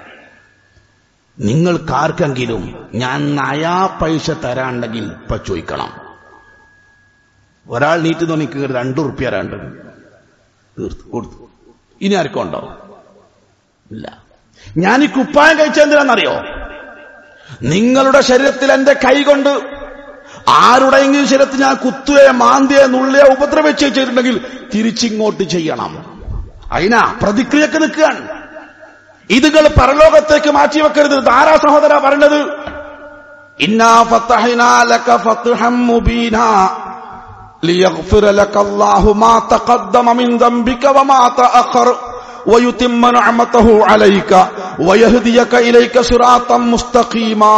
നിങ്ങൾക്കാർക്കെങ്കിലും ഞാൻ നയാ പൈസ തരാണ്ടെങ്കിൽ ഇപ്പൊ ചോദിക്കണം ഒരാൾ നീറ്റ് തോന്നിക്ക് രണ്ടു റുപ്യ രണ്ട് തീർത്തു കൊടുത്തു ഇനി ആർക്കും ഉണ്ടോ ഇല്ല ഞാൻ ഈ കുപ്പായം കഴിച്ചെന്തിനാണെന്നറിയോ നിങ്ങളുടെ ശരീരത്തിൽ എന്റെ കൈ കൊണ്ട് ആരുടെയെങ്കിലും ശരീരത്തിൽ ഞാൻ കുത്തുകയോ മാന്തിയോ നുള്ളിയോ ഉപദ്രവിച്ചോ ചെയ്തിട്ടുണ്ടെങ്കിൽ തിരിച്ചിങ്ങോട്ട് ചെയ്യണം അതിനാ പ്രതിക്രിയക്ക് നിൽക്കുകയാണ് ഇതുകൾ പരലോകത്തേക്ക് മാറ്റിവെക്കരുത് ധാരാ സഹോദര പറഞ്ഞത് ഇന്നാ ഫത്തഹിനാ ലക ഫത്ഹം മുബീനാ ليغفر لك الله ما تقدم من ذنبك وما تأخر ويتم نعمته عليك ويهديك إليك صراطا مستقيما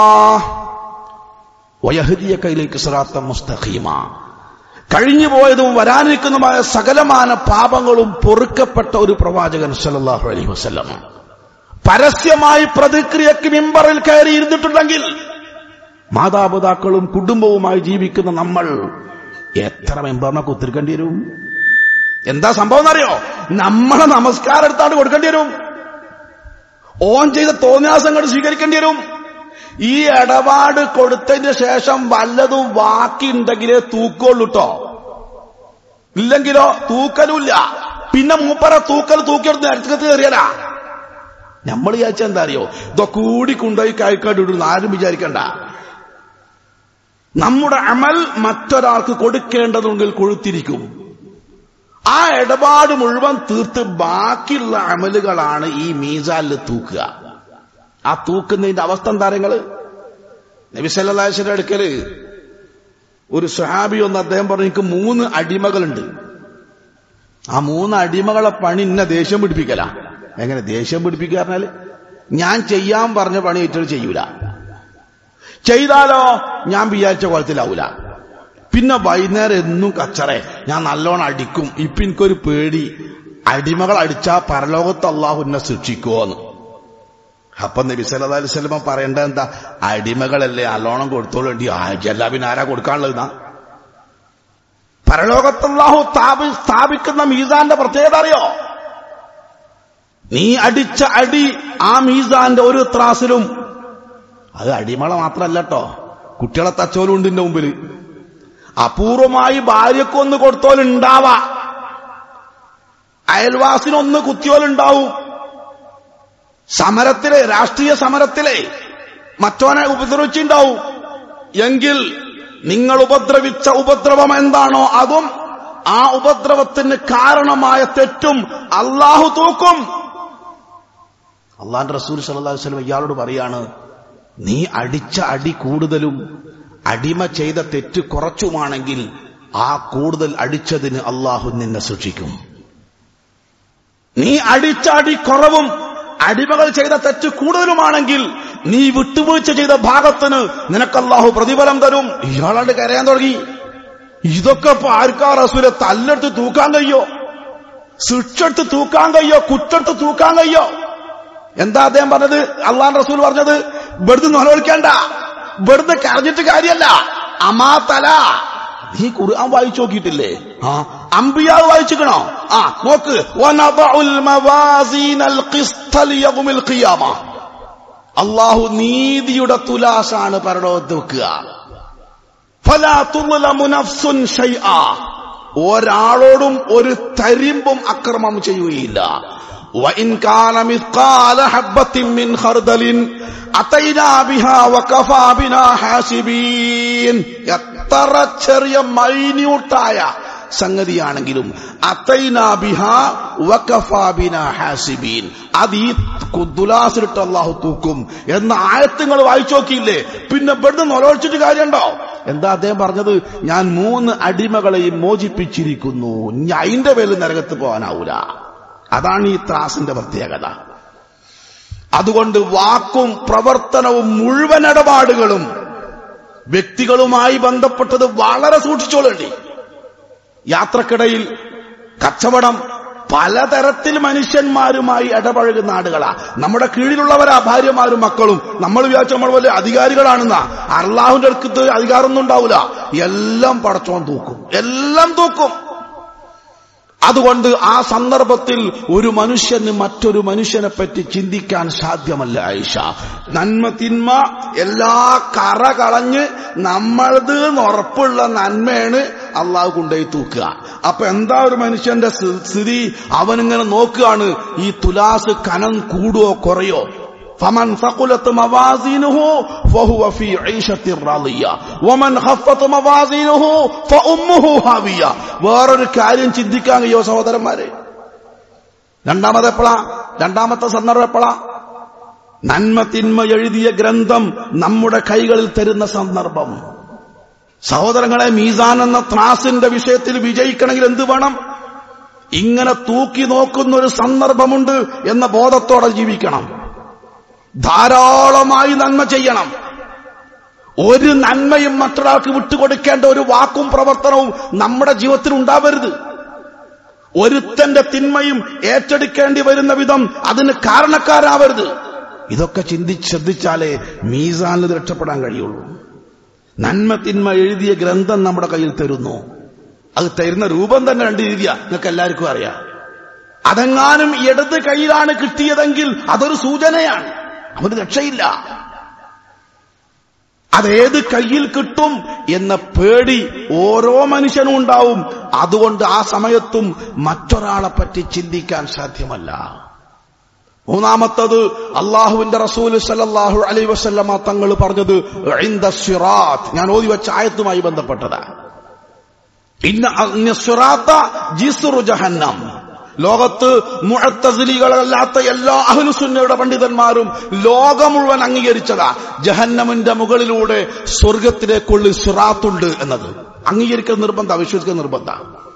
ويهديك إليك صراطا مستقيما കഴിഞ്ഞു പോയതും വരാനിരിക്കുന്നതുമായ സകലമാന പാപങ്ങളും പൊറുക്കപ്പെട്ട ഒരു പ്രവാചകൻ സല്ലല്ലാഹു അലൈഹി വസല്ലം പരസ്യമായി പ്രതിക്രിയക്ക് മിമ്പറിൽ കയറി ഇരുന്നിട്ടുണ്ടെങ്കിൽ മാതാപിതാക്കളും കുടുംബവുമായി ജീവിക്കുന്ന നമ്മൾ എത്ര മെമ്പറിനൊക്കെ ഒത്തിരിക്കേണ്ടി വരും എന്താ സംഭവം എന്നറിയോ നമ്മളെ നമസ്കാരം എടുത്താണ്ട് കൊടുക്കേണ്ടി വരും ഓൻ ചെയ്ത തോന്നിയാസങ്ങൾ സ്വീകരിക്കേണ്ടി വരും ഈ ഇടപാട് കൊടുത്തതിന് ശേഷം വല്ലതും ബാക്കി ഉണ്ടെങ്കിലേ തൂക്കുള്ളൂ കേട്ടോ ഇല്ലെങ്കിലോ തൂക്കലുമില്ല പിന്നെ മൂപ്പര തൂക്കൽ തൂക്കിയെടുത്ത് അടുത്തകത്ത് കയറിയലാ നമ്മൾ വിചാരിച്ച എന്താ അറിയോ ഇതൊക്കെ കൂടി കൊണ്ടുപോയി കായ്ക്കാണ്ട് വിടുന്നു ആരും വിചാരിക്കണ്ട നമ്മുടെ അമൽ മറ്റൊരാൾക്ക് കൊടുക്കേണ്ടതുണ്ടെങ്കിൽ കൊഴുത്തിരിക്കും ആ ഇടപാട് മുഴുവൻ തീർത്ത് ബാക്കിയുള്ള അമലുകളാണ് ഈ മീസാലിൽ തൂക്കുക ആ തൂക്കുന്നതിന്റെ അവസ്ഥ എന്താ നിങ്ങള് നബിസല്ലാശ്വരുടെ അടുക്കല് ഒരു സുഹാബി ഒന്ന് അദ്ദേഹം പറഞ്ഞു എനിക്ക് മൂന്ന് അടിമകളുണ്ട് ആ മൂന്ന് അടിമകളെ പണി ഇന്ന ദേഷ്യം പിടിപ്പിക്കല എങ്ങനെ ദേഷ്യം പിടിപ്പിക്കുക പറഞ്ഞാല് ഞാൻ ചെയ്യാൻ പറഞ്ഞ പണി ഏറ്റവും ചെയ്യൂല ചെയ്താലോ ഞാൻ വിചാരിച്ച കുളത്തിലാവൂല പിന്നെ വൈകുന്നേരം എന്നും കച്ചറേ ഞാൻ നല്ലോണം അടിക്കും ഇപ്പൊ എനിക്കൊരു പേടി അടിമകൾ അടിച്ചാ പരലോകത്ത് അള്ളാഹു എന്നെ ശിക്ഷിക്കുമോന്ന് അപ്പൊ നബി സല്ലല്ലാഹു അലൈഹി വസല്ലമ പറയേണ്ടത് എന്താ അടിമകളല്ലേ നല്ലോണം കൊടുത്തോളേണ്ടി എല്ലാ പിന്നെ ആരാ കൊടുക്കാനുള്ളതെന്നാ പരലോകത്ത് അള്ളാഹു സ്ഥാപി- സ്ഥാപിക്കുന്ന മീസാന്റെ പ്രത്യേകത അറിയോ നീ അടിച്ച അടി ആ മീസാന്റെ ഒരു ത്രാസിലും അത് അടിമള മാത്രല്ല കേട്ടോ കുട്ടികളെ തച്ചോലും ഉണ്ട് എന്റെ മുമ്പിൽ അപൂർവമായി ഭാര്യക്കൊന്ന് കൊടുത്തോലുണ്ടാവാ അയൽവാസിനൊന്ന് കുത്തിയോലുണ്ടാവും സമരത്തിലെ രാഷ്ട്രീയ സമരത്തിലെ മറ്റോനെ ഉപദ്രവിച്ചുണ്ടാവും എങ്കിൽ നിങ്ങൾ ഉപദ്രവിച്ച ഉപദ്രവം എന്താണോ അതും ആ ഉപദ്രവത്തിന് കാരണമായ തെറ്റും അള്ളാഹു തൂക്കും അള്ളാന്റെ റസൂൽ സല്ലല്ലാഹു അലൈഹി വസല്ലം ഇയാളോട് പറയാണ് നീ അടിച്ച അടി കൂടുതലും അടിമ ചെയ്ത തെറ്റ് കുറച്ചുമാണെങ്കിൽ ആ കൂടുതൽ അടിച്ചതിന് അള്ളാഹു നിന്നെ സൂക്ഷിക്കും നീ അടിച്ച അടി കുറവും അടിമകൾ ചെയ്ത തെറ്റ് കൂടുതലുമാണെങ്കിൽ നീ വിട്ടുവീഴ്ച ചെയ്ത ഭാഗത്തിന് നിനക്ക് അള്ളാഹു പ്രതിഫലം തരും ഇയാളാണ്ട് കരയാൻ തുടങ്ങി ഇതൊക്കെ ഇപ്പൊ ആർക്കാ റസൂലെ തല്ലെടുത്ത് തൂക്കാൻ കഴിയോ ശിക്ഷെടുത്ത് തൂക്കാൻ കഴിയോ കുറ്റെടുത്ത് തൂക്കാൻ കഴിയോ എന്താ അദ്ദേഹം പറഞ്ഞത് അള്ളാൻ റസൂൽ പറഞ്ഞത് ഇവിടുന്ന് നിലവിളിക്കേണ്ട ഇവിടുന്ന് കരഞ്ഞിട്ട് കാര്യമല്ല അമാതല നീ ഖുർആൻ വായിച്ചു നോക്കിയിട്ടില്ലേ ആ അമ്പിയാവ് വായിച്ചിക്കണോ ആ നോക്ക് വനദഉൽ മവാസീനൽ ഖിസ്ത ലിയൗമിൽ ഖിയാമ അള്ളാഹു നീതിയുടെ തുലാസാണ് പരലോകത്ത് വെക്കുക ഫലാ തുളമു നഫ്സുൻ ഷൈആ ഒരാളോടും ഒരു തരിമ്പും അക്രമം ചെയ്യുകയില്ല وإن كان مثقال حبة من خردل أتينا بها وكفى بنا حاسبين എത്ര ചെറിയ മൈന്യൂട്ടായ സംഗതിയാണെങ്കിലും അത്തൈനാബിഹ വക്കഫാബിന ഹാസിബീൻ അത് ഈ കുദ്ദുലാസിലിട്ട് അള്ളാഹു തൂക്കും എന്ന ആയത്തുങ്ങൾ വായിച്ചു നോക്കിയില്ലേ പിന്നെ ഇവിടുന്ന് നൊലോളിച്ചിട്ട് കാര്യമുണ്ടോ എന്താ അദ്ദേഹം പറഞ്ഞത് ഞാൻ മൂന്ന് അടിമകളെയും മോചിപ്പിച്ചിരിക്കുന്നു ഇനി അതിന്റെ പേരിൽ നരകത്ത് പോകാനാവൂല അതാണ് ഈ ത്രാസിന്റെ പ്രത്യേകത അതുകൊണ്ട് വാക്കും പ്രവർത്തനവും മുഴുവൻ ഇടപാടുകളും വ്യക്തികളുമായി ബന്ധപ്പെട്ടത് വളരെ സൂക്ഷിച്ചോളേണ്ടി യാത്രക്കിടയിൽ കച്ചവടം പലതരത്തിൽ മനുഷ്യന്മാരുമായി ഇടപഴകുന്ന ആളുകളാ നമ്മുടെ കീഴിലുള്ളവരാ ഭാര്യമാരും മക്കളും നമ്മൾ വിചാരിച്ച നമ്മൾ വലിയ അധികാരികളാണെന്നാ അള്ളാഹുന്റെ അടുത്ത് അധികാരമൊന്നും ഉണ്ടാവില്ല എല്ലാം പടച്ചോൻ തൂക്കും എല്ലാം തൂക്കും അതുകൊണ്ട് ആ സന്ദർഭത്തിൽ ഒരു മനുഷ്യന് മറ്റൊരു മനുഷ്യനെ പറ്റി ചിന്തിക്കാൻ സാധ്യമല്ല ആയിഷ നന്മ തിന്മ എല്ലാ കറ കളഞ്ഞ് നമ്മളത് ഉറപ്പുള്ള നന്മയാണ് അള്ളാഹു കൊണ്ടുപോയി തൂക്കുക അപ്പൊ എന്താ ഒരു മനുഷ്യന്റെ സ്ഥിതി അവനിങ്ങനെ നോക്കുകയാണ് ഈ തുലാസ് കനം കൂടുവോ കുറയോ فمن ثقلت موازينه فهو في عيشة راضية ومن خفت موازينه فأمه هاوية വേറൊരു കാര്യം ചിന്തിക്കാൻ കഴിയോ സഹോദരന്മാരെ രണ്ടാമത് എപ്പോഴാ രണ്ടാമത്തെ സന്ദർഭം എപ്പോഴാ നന്മ തിന്മ എഴുതിയ ഗ്രന്ഥം നമ്മുടെ കൈകളിൽ തരുന്ന സന്ദർഭം സഹോദരങ്ങളെ മീസാൻ എന്ന ത്രാസിന്റെ വിഷയത്തിൽ വിജയിക്കണമെങ്കിൽ എന്ത് വേണം ഇങ്ങനെ തൂക്കി നോക്കുന്ന ഒരു സന്ദർഭമുണ്ട് എന്ന ബോധത്തോടെ ജീവിക്കണം ധാരാളമായി നന്മ ചെയ്യണം ഒരു നന്മയും മറ്റൊരാൾക്ക് വിട്ടുകൊടുക്കേണ്ട ഒരു വാക്കും പ്രവർത്തനവും നമ്മുടെ ജീവിതത്തിൽ ഉണ്ടാവരുത് ഒരുത്തന്റെ തിന്മയും ഏറ്റെടുക്കേണ്ടി വരുന്ന വിധം അതിന് കാരണക്കാരാവരുത് ഇതൊക്കെ ചിന്തിച്ച് ശ്രദ്ധിച്ചാലേ മീസാനിൽ രക്ഷപ്പെടാൻ കഴിയുള്ളൂ നന്മ തിന്മ എഴുതിയ ഗ്രന്ഥം നമ്മുടെ കയ്യിൽ തരുന്നു അത് തരുന്ന രൂപം തന്നെ രണ്ട് രീതിയാ നിങ്ങൾക്ക് എല്ലാവർക്കും അറിയാം അതെങ്ങാനും ഇടത് കയ്യിലാണ് കിട്ടിയതെങ്കിൽ അതൊരു സൂചനയാണ് അവന് രക്ഷയില്ല അതേത് കയ്യിൽ കിട്ടും എന്ന പേടി ഓരോ മനുഷ്യനും ഉണ്ടാവും അതുകൊണ്ട് ആ സമയത്തും മറ്റൊരാളെ പറ്റി ചിന്തിക്കാൻ സാധ്യമല്ല മൂന്നാമത്തത് അള്ളാഹുവിന്റെ റസൂൽ സല്ലാഹു അലൈ വസല്ലമ തങ്ങൾ പറഞ്ഞത് ഇൻദ സിറാത്ത് ഞാൻ ഓതി വെച്ച ആയത്തുമായി ബന്ധപ്പെട്ടത് ഇന്ന സിറാത്ത ജിസുറു ജഹന്നം ലോകത്ത് മുഴത്തസിലികളല്ലാത്ത എല്ലാ അഹ്ലുസുന്നയുടെ പണ്ഡിതന്മാരും ലോകം മുഴുവൻ അംഗീകരിച്ചതാ ജഹന്നമിന്റെ മുകളിലൂടെ സ്വർഗത്തിലേക്കുള്ള സിറാത്തുണ്ട് എന്നത് അംഗീകരിക്കുന്ന നിർബന്ധ വിശ്വസിക്കുന്ന നിർബന്ധ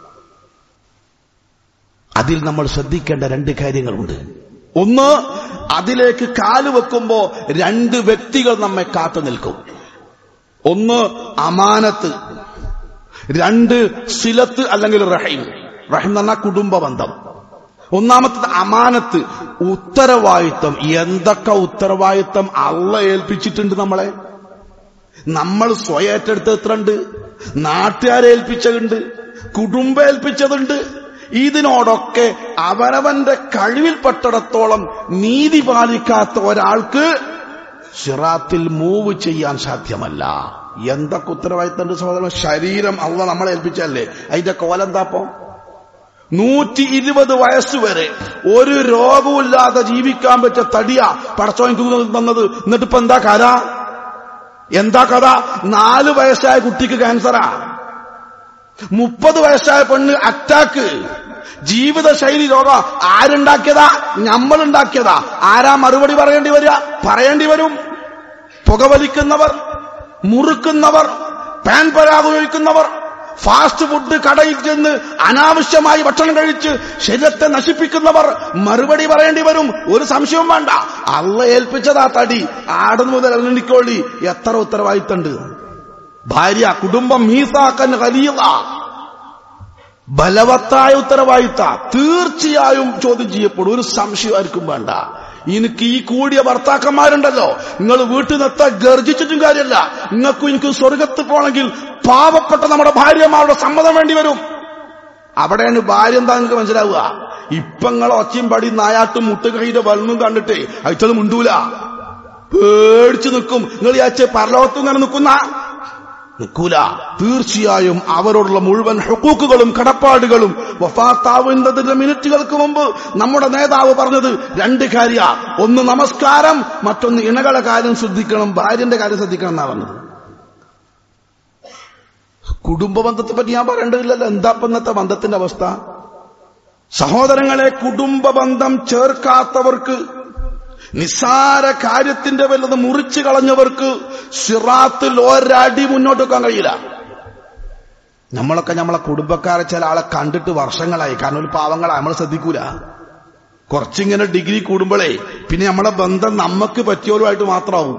അതിൽ നമ്മൾ ശ്രദ്ധിക്കേണ്ട രണ്ട് കാര്യങ്ങളുണ്ട് ഒന്ന് അതിലേക്ക് കാല് വെക്കുമ്പോ രണ്ട് വ്യക്തികൾ നമ്മെ കാത്തു നിൽക്കും ഒന്ന് അമാനത്ത് രണ്ട് സിലത്ത് അല്ലെങ്കിൽ റഹീം റഹീം എന്ന് പറഞ്ഞാൽ കുടുംബ ബന്ധം ഒന്നാമത്തത് അമാനത്ത് ഉത്തരവാദിത്വം എന്തൊക്കെ ഉത്തരവാദിത്വം അള്ള ഏൽപ്പിച്ചിട്ടുണ്ട് നമ്മളെ നമ്മൾ സ്വയം ഏറ്റെടുത്ത് എത്ര ഉണ്ട് നാട്ടുകാരെ ഏൽപ്പിച്ചതുണ്ട് കുടുംബം ഏൽപ്പിച്ചതുണ്ട് ഇതിനോടൊക്കെ അവനവന്റെ കഴിവിൽപ്പെട്ടിടത്തോളം നീതി പാലിക്കാത്ത ഒരാൾക്ക് സിറാത്തിൽ മൂവ് ചെയ്യാൻ സാധ്യമല്ല എന്തൊക്കെ ഉത്തരവാദിത്തമുണ്ട് സഹോദരൻ ശരീരം അള്ള നമ്മളെ ഏൽപ്പിച്ചല്ലേ അതിന്റെ കോലെന്താപ്പോ നൂറ്റി ഇരുപത് വയസ്സ് വരെ ഒരു രോഗവുമില്ലാതെ ജീവിക്കാൻ പറ്റിയ തടിയാ പടച്ചോ എനിക്ക് തന്നത് എന്നിട്ട് ഇപ്പൊ എന്താ കഥ എന്താ കഥ നാല് വയസ്സായ കുട്ടിക്ക് ക്യാൻസറാ മുപ്പത് വയസ്സായ പെണ്ണ് അറ്റാക്ക് ജീവിതശൈലി രോഗം ആരുണ്ടാക്കിയതാ നമ്മൾ ഉണ്ടാക്കിയതാ ആരാ മറുപടി പറയേണ്ടി വരിക പറയേണ്ടി വരും പുകവലിക്കുന്നവർ മുറുക്കുന്നവർ പാൻ പരാഗ് ഉപയോഗിക്കുന്നവർ ഫാസ്റ്റ് ഫുഡ് കടയിൽ ചെന്ന് അനാവശ്യമായി ഭക്ഷണം കഴിച്ച് ശരീരത്തെ നശിപ്പിക്കുന്നവർ മറുപടി പറയേണ്ടി വരും ഒരു സംശയവും വേണ്ട അള്ള ഏൽപ്പിച്ചതാ തടി ആടു മുതൽ എണ്ണിക്കോളി എത്ര ഉത്തരവാദിത്തമുണ്ട് ഭാര്യ കുടുംബം മീസാക്കൻ കലീല ബലവത്തായ ഉത്തരവാദിത്ത തീർച്ചയായും ചോദ്യം ചെയ്യപ്പെടും ഒരു സംശയമായിരിക്കും വേണ്ട എനിക്ക് ഈ കൂടിയ ഭർത്താക്കന്മാരുണ്ടല്ലോ നിങ്ങൾ വീട്ടിൽ നിന്നെത്താൻ ഗർജിച്ചിട്ടും കാര്യമല്ല നിങ്ങൾക്കും എനിക്ക് സ്വർഗത്ത് പോണെങ്കിൽ പാവപ്പെട്ട നമ്മുടെ ഭാര്യമാരുടെ സമ്മതം വേണ്ടി വരും അവിടെയാണ് ഭാര്യ എന്താ നിങ്ങൾക്ക് മനസ്സിലാവുക ഇപ്പൊ നിങ്ങൾ ഒച്ചയും പടി നായാട്ടും മുട്ടുകൈയുടെ വലന്നും കണ്ടിട്ടേ അയച്ചത് മുണ്ടൂല പേടിച്ചു നിൽക്കും നിങ്ങൾ വിചാരിച്ച് പരലോകത്തും ഇങ്ങനെ നിൽക്കുന്ന നിൽക്കൂല തീർച്ചയായും അവരോടുള്ള മുഴുവൻ ഹുക്കൂക്കുകളും കടപ്പാടുകളും വഫാത്താവുന്നതിന്റെ മിനിറ്റുകൾക്ക് മുമ്പ് നമ്മുടെ നേതാവ് പറഞ്ഞത് രണ്ട് കാര്യ ഒന്ന് നമസ്കാരം മറ്റൊന്ന് ഇണകളെ കാര്യം ശ്രദ്ധിക്കണം ഭാര്യന്റെ കാര്യം ശ്രദ്ധിക്കണം എന്നാ പറഞ്ഞത് കുടുംബ ബന്ധത്തെ പറ്റി ഞാൻ പറയേണ്ടതില്ലല്ലോ എന്താ ഇപ്പൊ ഇന്നത്തെ ബന്ധത്തിന്റെ അവസ്ഥ സഹോദരങ്ങളെ കുടുംബ ബന്ധം ചേർക്കാത്തവർക്ക് നിസ്സാര കാര്യത്തിന്റെ വല്ലത് മുറിച്ചു കളഞ്ഞവർക്ക് സിറാത്തിൽ ഒരടി മുന്നോട്ട് വെക്കാൻ കഴിയില്ല നമ്മളൊക്കെ നമ്മളെ കുടുംബക്കാരെ ചില ആളെ കണ്ടിട്ട് വർഷങ്ങളായി കാരണം ഒരു പാവങ്ങളാ നമ്മൾ ശ്രദ്ധിക്കൂല കുറച്ചിങ്ങനെ ഡിഗ്രി കൂടുമ്പോഴേ പിന്നെ നമ്മളെ ബന്ധം നമുക്ക് പറ്റിയവരുമായിട്ട് മാത്രമാവും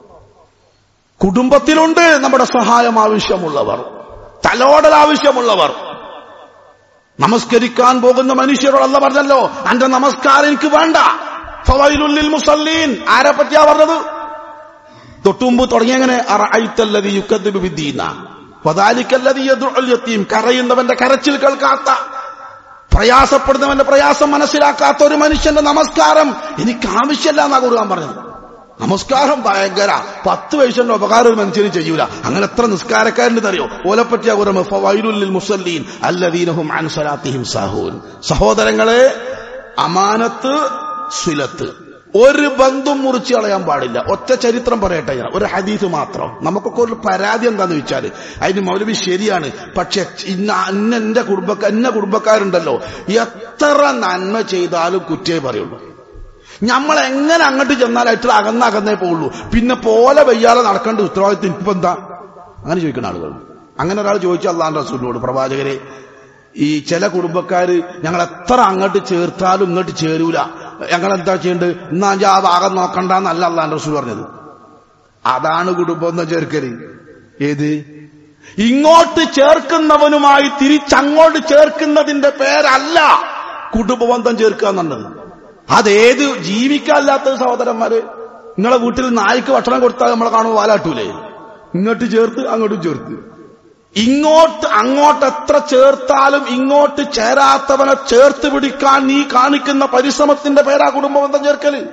കുടുംബത്തിലുണ്ട് നമ്മുടെ സഹായം ആവശ്യമുള്ളവർ തലോടൽ ആവശ്യമുള്ളവർ നമസ്കരിക്കാൻ പോകുന്ന മനുഷ്യരോട് അല്ല പറഞ്ഞല്ലോ എന്റെ നമസ്കാരം എനിക്ക് വേണ്ട ഫവൈലുല്ലിൽ മുസല്ലീൻ ആരെ പറ്റിയാ പറഞ്ഞത് തൊട്ടുമുമ്പ് തുടങ്ങിയങ്ങനെ അറഅയ്തല്ലദീ യുക്കദ്ദിബു ബിദ്ദീന വദാലിക്കല്ലദീ യദ്ഉൽ യതീം കരയുന്നവന്റെ കരച്ചിൽ കേൾക്കാത്ത പ്രയാസപ്പെടുന്നവന്റെ പ്രയാസം മനസ്സിലാക്കാത്ത ഒരു മനുഷ്യന്റെ നമസ്കാരം എനിക്ക് ആവശ്യമില്ല എന്നാ ഖുർആൻ പറഞ്ഞത് നമസ്കാരം ഭയങ്കര പത്ത് വയസ്സിന്റെ ഉപകാരം ഒരു മനുഷ്യന് ചെയ്യൂല അങ്ങനെ എത്ര നിസ്കാരക്കാരൻ്റെ അറിയോ ഓലപ്പറ്റിയ വൈരുല്ലിൽ മുസല്ലീൻ അല്ലദീനഹും അൻ സലാത്തിഹിം സാഹൂൻ സഹോദരങ്ങളെ അമാനത്ത് സുലത്ത് ഒരു ബന്ധും മുറിച്ച് കളയാൻ പാടില്ല ഒറ്റ ചരിത്രം പറയട്ടെ ഞാൻ ഒരു ഹദീസ് മാത്രം നമുക്കൊക്കെ ഒരു പരാതി എന്താന്ന് വെച്ചാൽ അതിന് മൗലവി ശരിയാണ് പക്ഷെ ഇന്ന അന്ന എന്റെ കുടുംബക്കാർ എന്ന കുടുംബക്കാരുണ്ടല്ലോ എത്ര നന്മ ചെയ്താലും കുറ്റേ പറയുള്ളൂ നമ്മൾ എങ്ങനെ അങ്ങോട്ട് ചെന്നാൽ ഏറ്റവും അകന്ന അകന്നേ പോവുള്ളൂ പിന്നെ പോലെ വയ്യാതെ നടക്കേണ്ട ഉത്തരവാദിത്വം ഇപ്പൊ എന്താ അങ്ങനെ ചോദിക്കുന്ന ആളുകൾ അങ്ങനെ ഒരാൾ ചോദിച്ചു അള്ളാൻ റസൂലിനോട് പ്രവാചകരെ ഈ ചില കുടുംബക്കാര് ഞങ്ങൾ എത്ര അങ്ങോട്ട് ചേർത്താലും ഇങ്ങോട്ട് ചേരൂല ഞങ്ങൾ എന്താ ചെയ്യേണ്ടത് എന്നാ ആ ഭാഗം നോക്കണ്ടെന്നല്ല അള്ളാൻ റസൂൽ പറഞ്ഞത് അതാണ് കുടുംബം എന്ന് ചേർക്കല് ഏത് ഇങ്ങോട്ട് ചേർക്കുന്നവനുമായി തിരിച്ചങ്ങോട്ട് ചേർക്കുന്നതിന്റെ പേരല്ല കുടുംബബന്ധം ചേർക്കുക എന്നുള്ളത് അതേത് ജീവിക്കാല്ലാത്ത സഹോദരന്മാര് നിങ്ങളെ വീട്ടിൽ നായ്ക്ക് ഭക്ഷണം കൊടുത്താൽ നമ്മളെ കാണുമ്പോൾ വാലാട്ടൂലേ ഇങ്ങോട്ട് ചേർത്ത് അങ്ങോട്ടും ചേർത്ത് ഇങ്ങോട്ട് അങ്ങോട്ട് എത്ര ചേർത്താലും ഇങ്ങോട്ട് ചേരാത്തവനെ ചേർത്ത് പിടിക്കാൻ നീ കാണിക്കുന്ന പരിശ്രമത്തിന്റെ പേരാ കുടുംബബന്ധം ചേർക്കല്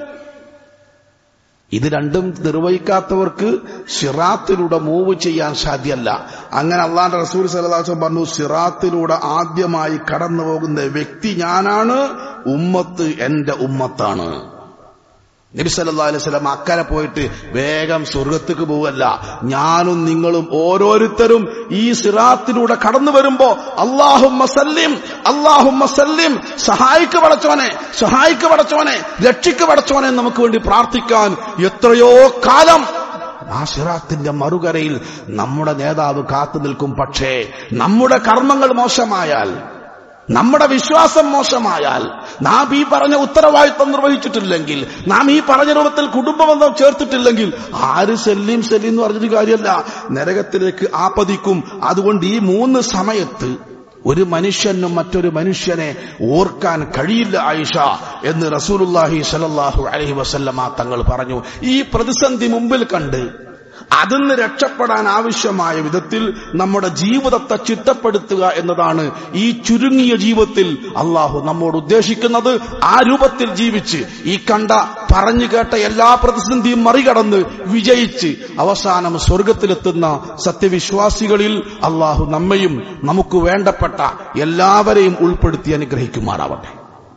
ഇത് രണ്ടും നിർവഹിക്കാത്തവർക്ക് സിറാത്തിലൂടെ മൂവ് ചെയ്യാൻ സാധ്യമല്ല അങ്ങനെ അള്ളാന്റെ റസൂൽ സലദാസം പറഞ്ഞു സിറാത്തിലൂടെ ആദ്യമായി കടന്നു പോകുന്ന വ്യക്തി ഞാനാണ് ഉമ്മത്ത് എന്റെ ഉമ്മത്താണ് നബി സല്ലാ അലൈഹി സ്വലം അക്കരെ പോയിട്ട് വേഗം സ്വർഗത്തേക്ക് പോവല്ല ഞാനും നിങ്ങളും ഓരോരുത്തരും ഈ സിറാത്തിലൂടെ കടന്നു വരുമ്പോ അള്ളാഹും മസല്ലിം അള്ളാഹും മസല്ലിം സഹായിക്ക് പടച്ചോനെ സഹായിക്ക് പടച്ചോനെ രക്ഷിക്ക് പടച്ചോനെ നമുക്ക് വേണ്ടി പ്രാർത്ഥിക്കാൻ എത്രയോ കാലം ആ സിറാത്തിന്റെ മറുകരയിൽ നമ്മുടെ നേതാവ് കാത്തു നിൽക്കും പക്ഷേ നമ്മുടെ കർമ്മങ്ങൾ മോശമായാൽ നമ്മുടെ വിശ്വാസം മോശമായാൽ നാം ഈ പറഞ്ഞ ഉത്തരവാദിത്വം നിർവഹിച്ചിട്ടില്ലെങ്കിൽ നാം ഈ പറഞ്ഞ രൂപത്തിൽ കുടുംബബന്ധം ചേർത്തിട്ടില്ലെങ്കിൽ ആര് സെല്ലിം സെല്ലിം എന്ന് പറഞ്ഞൊരു കാര്യമല്ല നരകത്തിലേക്ക് ആപതിക്കും അതുകൊണ്ട് ഈ മൂന്ന് സമയത്ത് ഒരു മനുഷ്യനും മറ്റൊരു മനുഷ്യനെ ഓർക്കാൻ കഴിയില്ല ആയിഷ എന്ന് റസൂലുല്ലാഹി സലല്ലാഹു അലഹി വസല്ലമ തങ്ങൾ പറഞ്ഞു ഈ പ്രതിസന്ധി മുമ്പിൽ കണ്ട് അതിന്ന് രക്ഷപ്പെടാൻ ആവശ്യമായ വിധത്തിൽ നമ്മുടെ ജീവിതത്തെ ചിട്ടപ്പെടുത്തുക എന്നതാണ് ഈ ചുരുങ്ങിയ ജീവിതത്തിൽ അള്ളാഹു നമ്മോട് ഉദ്ദേശിക്കുന്നത് ആ രൂപത്തിൽ ജീവിച്ച് ഈ കണ്ട പറഞ്ഞു കേട്ട എല്ലാ പ്രതിസന്ധിയും മറികടന്ന് വിജയിച്ച് അവസാനം സ്വർഗത്തിലെത്തുന്ന സത്യവിശ്വാസികളിൽ അള്ളാഹു നമ്മയും നമുക്ക് വേണ്ടപ്പെട്ട എല്ലാവരെയും ഉൾപ്പെടുത്തി അനുഗ്രഹിക്കുമാറാവട്ടെ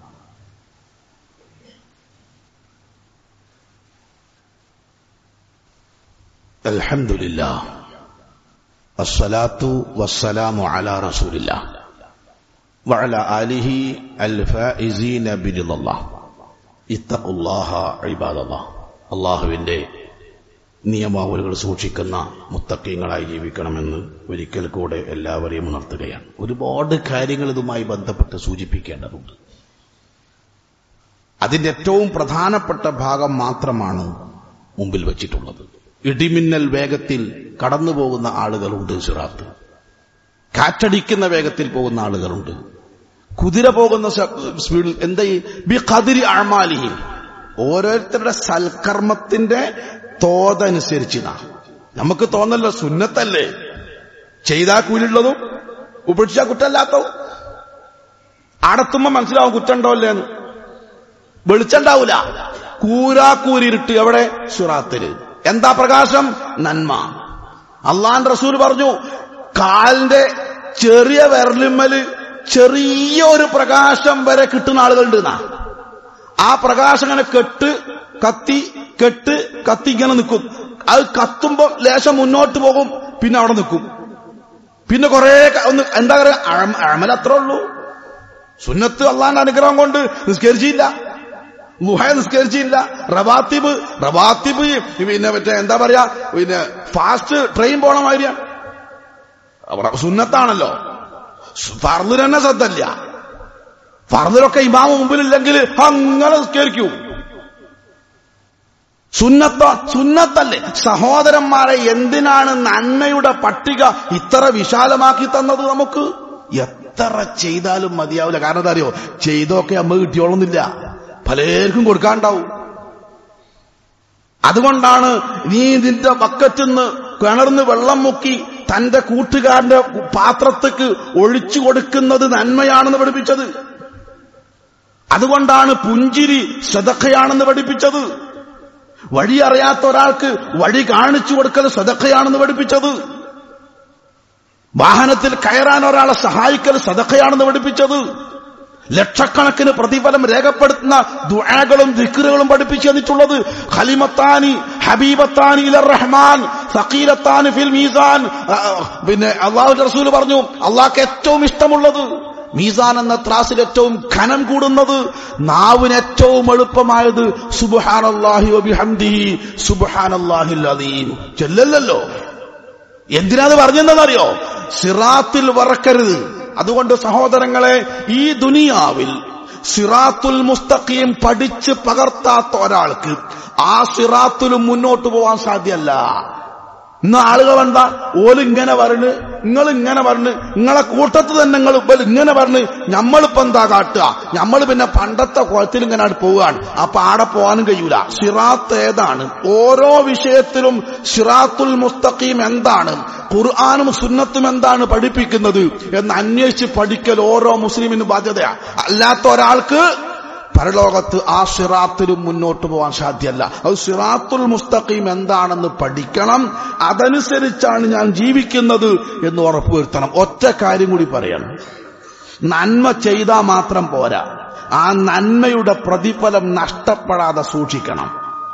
الحمد لله الصلاة والسلام على رسول الله وعلى آله الفائزين برضا الله اتقوا الله عباد الله അള്ളാഹുവിന്റെ നിയമാവലുകൾ സൂക്ഷിക്കുന്ന മുത്തക്കീങ്ങളായി ജീവിക്കണമെന്ന് ഒരിക്കൽ കൂടെ എല്ലാവരെയും ഉണർത്തുകയാണ് ഒരുപാട് കാര്യങ്ങൾ ഇതുമായി ബന്ധപ്പെട്ട് സൂചിപ്പിക്കേണ്ടതുണ്ട് അതിന്റെ ഏറ്റവും പ്രധാനപ്പെട്ട ഭാഗം മാത്രമാണ് മുമ്പിൽ വച്ചിട്ടുള്ളത് ഇടിമിന്നൽ വേഗത്തിൽ കടന്നു പോകുന്ന ആളുകളുണ്ട് സിറാത്ത് കാറ്റടിക്കുന്ന വേഗത്തിൽ പോകുന്ന ആളുകളുണ്ട് കുതിര പോകുന്ന സ്പീഡിൽ എന്താ ബി കതിരി അഴമാലിഹി ഓരോരുത്തരുടെ സൽക്കർമ്മത്തിന്റെ തോതനുസരിച്ചിതാ നമുക്ക് തോന്നല്ലോ സുന്നത്തല്ലേ ചെയ്താ കൂലുള്ളതും ഉപേക്ഷിച്ചാ കുറ്റമല്ലാത്തതും അടത്തുമ്പോ മനസ്സിലാവും കുറ്റമുണ്ടോ അല്ലേന്ന് വെളിച്ചുണ്ടാവൂല കൂരാക്കൂരിട്ട് എവിടെ സുറാത്തില് എന്താ പ്രകാശം നന്മ അള്ളാൻ റസൂൽ പറഞ്ഞു കാലിന്റെ ചെറിയ വിരലിമ്മല് ചെറിയ ഒരു പ്രകാശം വരെ കിട്ടുന്ന ആളുകളുണ്ട് എന്നാ ആ പ്രകാശം ഇങ്ങനെ കെട്ട് കത്തി കെട്ട് കത്തി ഇങ്ങനെ നിൽക്കും അത് കത്തുമ്പോ ലേശം മുന്നോട്ട് പോകും പിന്നെ അവിടെ നിൽക്കും പിന്നെ കുറെ ഒന്ന് എന്താ പറയുക അമൽ അത്രേ ഉള്ളൂ സുന്നത്ത് അള്ളാന്റെ അനുഗ്രഹം കൊണ്ട് നിസ്കരിച്ചില്ല ലുഹ നിസ്കരിച്ചില്ല റവാത്തിബ് റവാത്തിബ് പിന്നെ മറ്റേ എന്താ പറയാ പിന്നെ ഫാസ്റ്റ് ട്രെയിൻ പോണ മാതിരിയാണ് അവിടെ സുന്നത്താണല്ലോ ഫർദിന് തന്നെ ശ്രദ്ധല്ല ഫർദിലൊക്കെ ഇമാമ മുമ്പിലില്ലെങ്കിൽ അങ്ങനെ നിസ്കരിക്കൂ സുന്നത്ത സുന്നത്തല്ലേ സഹോദരന്മാരെ എന്തിനാണ് നന്മയുടെ പട്ടിക ഇത്ര വിശാലമാക്കി തന്നത് നമുക്ക് എത്ര ചെയ്താലും മതിയാവില്ല കാരണം എന്താ അറിയോ ചെയ്തൊക്കെ അമ്മ കിട്ടിയോളുന്നില്ല പലർക്കും കൊടുക്കാണ്ടാവും അതുകൊണ്ടാണ് നീ നിന്റെ ബക്കറ്റിന്ന് കിണർന്ന് വെള്ളം മുക്കി തന്റെ കൂട്ടുകാരന്റെ പാത്രത്തേക്ക് ഒഴിച്ചു കൊടുക്കുന്നത് നന്മയാണെന്ന് പഠിപ്പിച്ചത് അതുകൊണ്ടാണ് പുഞ്ചിരി സദഖയാണെന്ന് പഠിപ്പിച്ചത് വഴി അറിയാത്ത ഒരാൾക്ക് വഴി കാണിച്ചു കൊടുക്കൽ സദഖയാണെന്ന് പഠിപ്പിച്ചത് വാഹനത്തിൽ കയറാൻ ഒരാളെ സഹായിക്കൽ സദഖയാണെന്ന് പഠിപ്പിച്ചത് ലക്ഷക്കണക്കിന് പ്രതിഫലം രേഖപ്പെടുത്തുന്ന ദുആകളും ദിക്റുകളും പഠിപ്പിച്ചു തന്നിട്ടുള്ളത് ഖലിമത്താനി ഹബീബത്താനി ഇലർ റഹ്മാൻ സഖീലത്താനി ഫിൽ മീസാൻ ആ, പിന്നെ അള്ളാഹു റസൂൽ പറഞ്ഞു അള്ളാഹ്ക്ക് ഏറ്റവും ഇഷ്ടമുള്ളത് മീസാൻ എന്ന ത്രാസിൽ ഏറ്റവും ഖനം കൂടുന്നത് നാവിന് ഏറ്റവും എളുപ്പമായത് സുബ്ഹാനല്ലാഹി വബിഹംദിഹി സുബ്ഹാനല്ലാഹിൽ അദീം ചെല്ലല്ലോ എന്തിനാത് പറഞ്ഞെന്നറിയോ സിറാത്തിൽ വറക്കരുത് അതുകൊണ്ട് സഹോദരങ്ങളെ ഈ ദുനിയാവിൽ സിറാത്തുൽ മുസ്തഖീം പഠിച്ച് പകർത്താത്ത ഒരാൾക്ക് ആ സിറാത്തിലും മുന്നോട്ട് പോകാൻ സാധ്യമല്ല ഇന്ന് ആളുകൾ എന്താ ഓലിങ്ങനെ പറഞ്ഞ് നിങ്ങൾ ഇങ്ങനെ പറഞ്ഞ് നിങ്ങളെ കൂട്ടത്ത് തന്നെ നിങ്ങൾ ഇവൽ ഇങ്ങനെ പറഞ്ഞ് നമ്മളിപ്പോ എന്താ കാട്ടുക നമ്മൾ പിന്നെ പണ്ടത്തെ കുളത്തിൽ ഇങ്ങനെ അങ്ങട് പോവുകയാണ് അപ്പൊ ആടെ പോകാനും കഴിയൂല സിറാത്ത് ഏതാണ് ഓരോ വിഷയത്തിലും സിറാത്തുൽ മുസ്തഖീം എന്താണ് ഖുർആാനും സുന്നത്തും എന്താണ് പഠിപ്പിക്കുന്നത് എന്ന് അന്വേഷിച്ച് പഠിക്കൽ ഓരോ മുസ്ലിമിനും ബാധ്യതയാണ് അല്ലാത്ത ഒരാൾക്ക് പരലോകത്ത് ആ സിറാത്തിലും മുന്നോട്ട് പോകാൻ സാധ്യമല്ല അത് സിറാത്തുൽ മുസ്തഖീം എന്താണെന്ന് പഠിക്കണം അതനുസരിച്ചാണ് ഞാൻ ജീവിക്കുന്നത് എന്ന് ഉറപ്പുവരുത്തണം ഒറ്റ കാര്യം കൂടി പറയണം നന്മ ചെയ്താൽ മാത്രം പോരാ ആ നന്മയുടെ പ്രതിഫലം നഷ്ടപ്പെടാതെ സൂക്ഷിക്കണം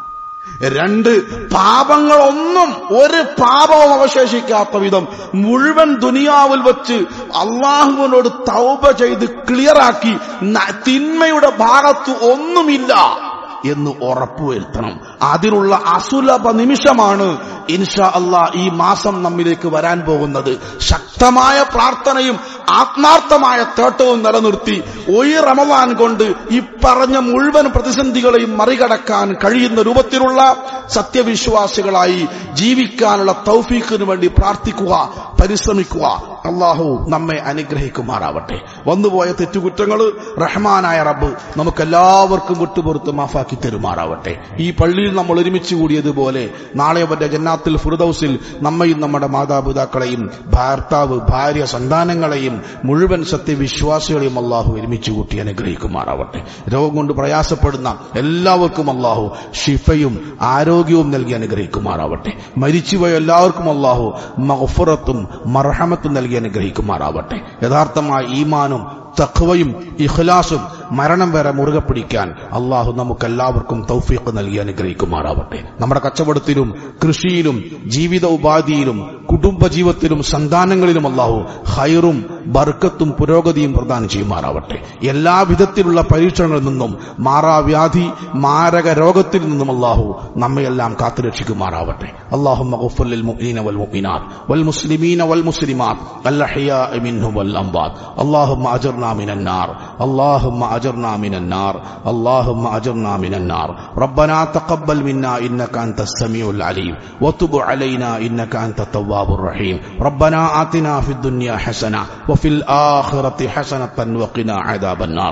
രണ്ട് പാപങ്ങളൊന്നും ഒരു പാപവും അവശേഷിക്കാത്ത വിധം മുഴുവൻ ദുനിയാവിൽ വെച്ച് അള്ളാഹുവിനോട് തൗബ ചെയ്ത് ക്ലിയറാക്കി ന- തിന്മയുടെ ഭാഗത്ത് ഒന്നുമില്ല എന്ന് ഉറപ്പുവരുത്തണം അതിനുള്ള അസുലഭ നിമിഷമാണ് ഇൻഷാ അള്ളാ ഈ മാസം നമ്മിലേക്ക് വരാൻ പോകുന്നത് ശക്തമായ പ്രാർത്ഥനയും ആത്മാർത്ഥമായ തേട്ടവും നിലനിർത്തി ഒരു റമവാൻ കൊണ്ട് ഈ പറഞ്ഞ മുഴുവൻ പ്രതിസന്ധികളെയും മറികടക്കാൻ കഴിയുന്ന രൂപത്തിലുള്ള സത്യവിശ്വാസികളായി ജീവിക്കാനുള്ള തൗഫീഖിന് വേണ്ടി പ്രാർത്ഥിക്കുക പരിശ്രമിക്കുക അള്ളാഹു നമ്മെ അനുഗ്രഹിക്കുമാറാവട്ടെ വന്നുപോയ തെറ്റുകുറ്റങ്ങൾ റഹ്മാനായ റബ്ബ് നമുക്കെല്ലാവർക്കും വിട്ടുപുറത്ത് മാഫാക്കി തരുമാറാവട്ടെ ഈ പള്ളിയിൽ നമ്മൾ ഒരുമിച്ച് കൂടിയതുപോലെ നാളെ അവന്റെ ജന്നാത്തിൽ ഫുർദൌസിൽ നമ്മയും നമ്മുടെ മാതാപിതാക്കളെയും ഭർത്താവ് ഭാര്യ സന്താനങ്ങളെയും മുഴുവൻ സത്യവിശ്വാസികളെയും അള്ളാഹു ഒരുമിച്ച് കൂട്ടി അനുഗ്രഹിക്കുമാറാവട്ടെ രോഗം കൊണ്ട് പ്രയാസപ്പെടുന്ന എല്ലാവർക്കും അള്ളാഹു ഷിഫയും ആരോഗ്യവും നൽകി അനുഗ്രഹിക്കുമാറാവട്ടെ മരിച്ചുപോയ എല്ലാവർക്കും അള്ളാഹു മഹഫുറത്തും മർഹമത്തും നൽകി അനുഗ്രഹിക്കുമാറാവട്ടെ യഥാർത്ഥമായ ഈമാനും തഖ്വയും ഇഖ്ലാസും മരണം വരെ മുറുകെ പിടിക്കാൻ അള്ളാഹു നമുക്കെല്ലാവർക്കും തൗഫീഖ് നൽകി അനുഗ്രഹിക്കുമാറാവട്ടെ നമ്മുടെ കച്ചവടത്തിലും കൃഷിയിലും ജീവിത ഉപാധിയിലും കുടുംബജീവിതത്തിലും സന്താനങ്ങളിലും അള്ളാഹു ഹൈറും ബർക്കത്തും പുരോഗതിയും പ്രദാനം ചെയ്യുമാറാവട്ടെ എല്ലാ വിധത്തിലുള്ള പരീക്ഷണങ്ങളിൽ നിന്നും മാറാവ്യാധി മാരക രോഗത്തിൽ നിന്നും അള്ളാഹു നമ്മയെല്ലാം കാത്തുരക്ഷിക്കുമാറാവട്ടെ അള്ളാഹു മഗഫുൽ മുഅ്മിനീന വൽ മുഅ്മിനാത്ത് വൽ മുസ്ലിമീന വൽ മുസ്ലിമാത്ത് الأحياء منهم والأموات اللهم أجرنا من النار اللهم أجرنا من النار اللهم أجرنا من النار ربنا تقبل منا إنك أنت السميع العليم وتب علينا إنك أنت التواب الرحيم ربنا آتنا في الدنيا حسنة وفي الآخرة حسنة وقنا عذاب النار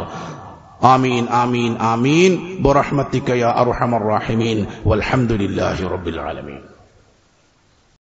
آمين آمين آمين برحمتك يا أرحم الراحمين والحمد لله رب العالمين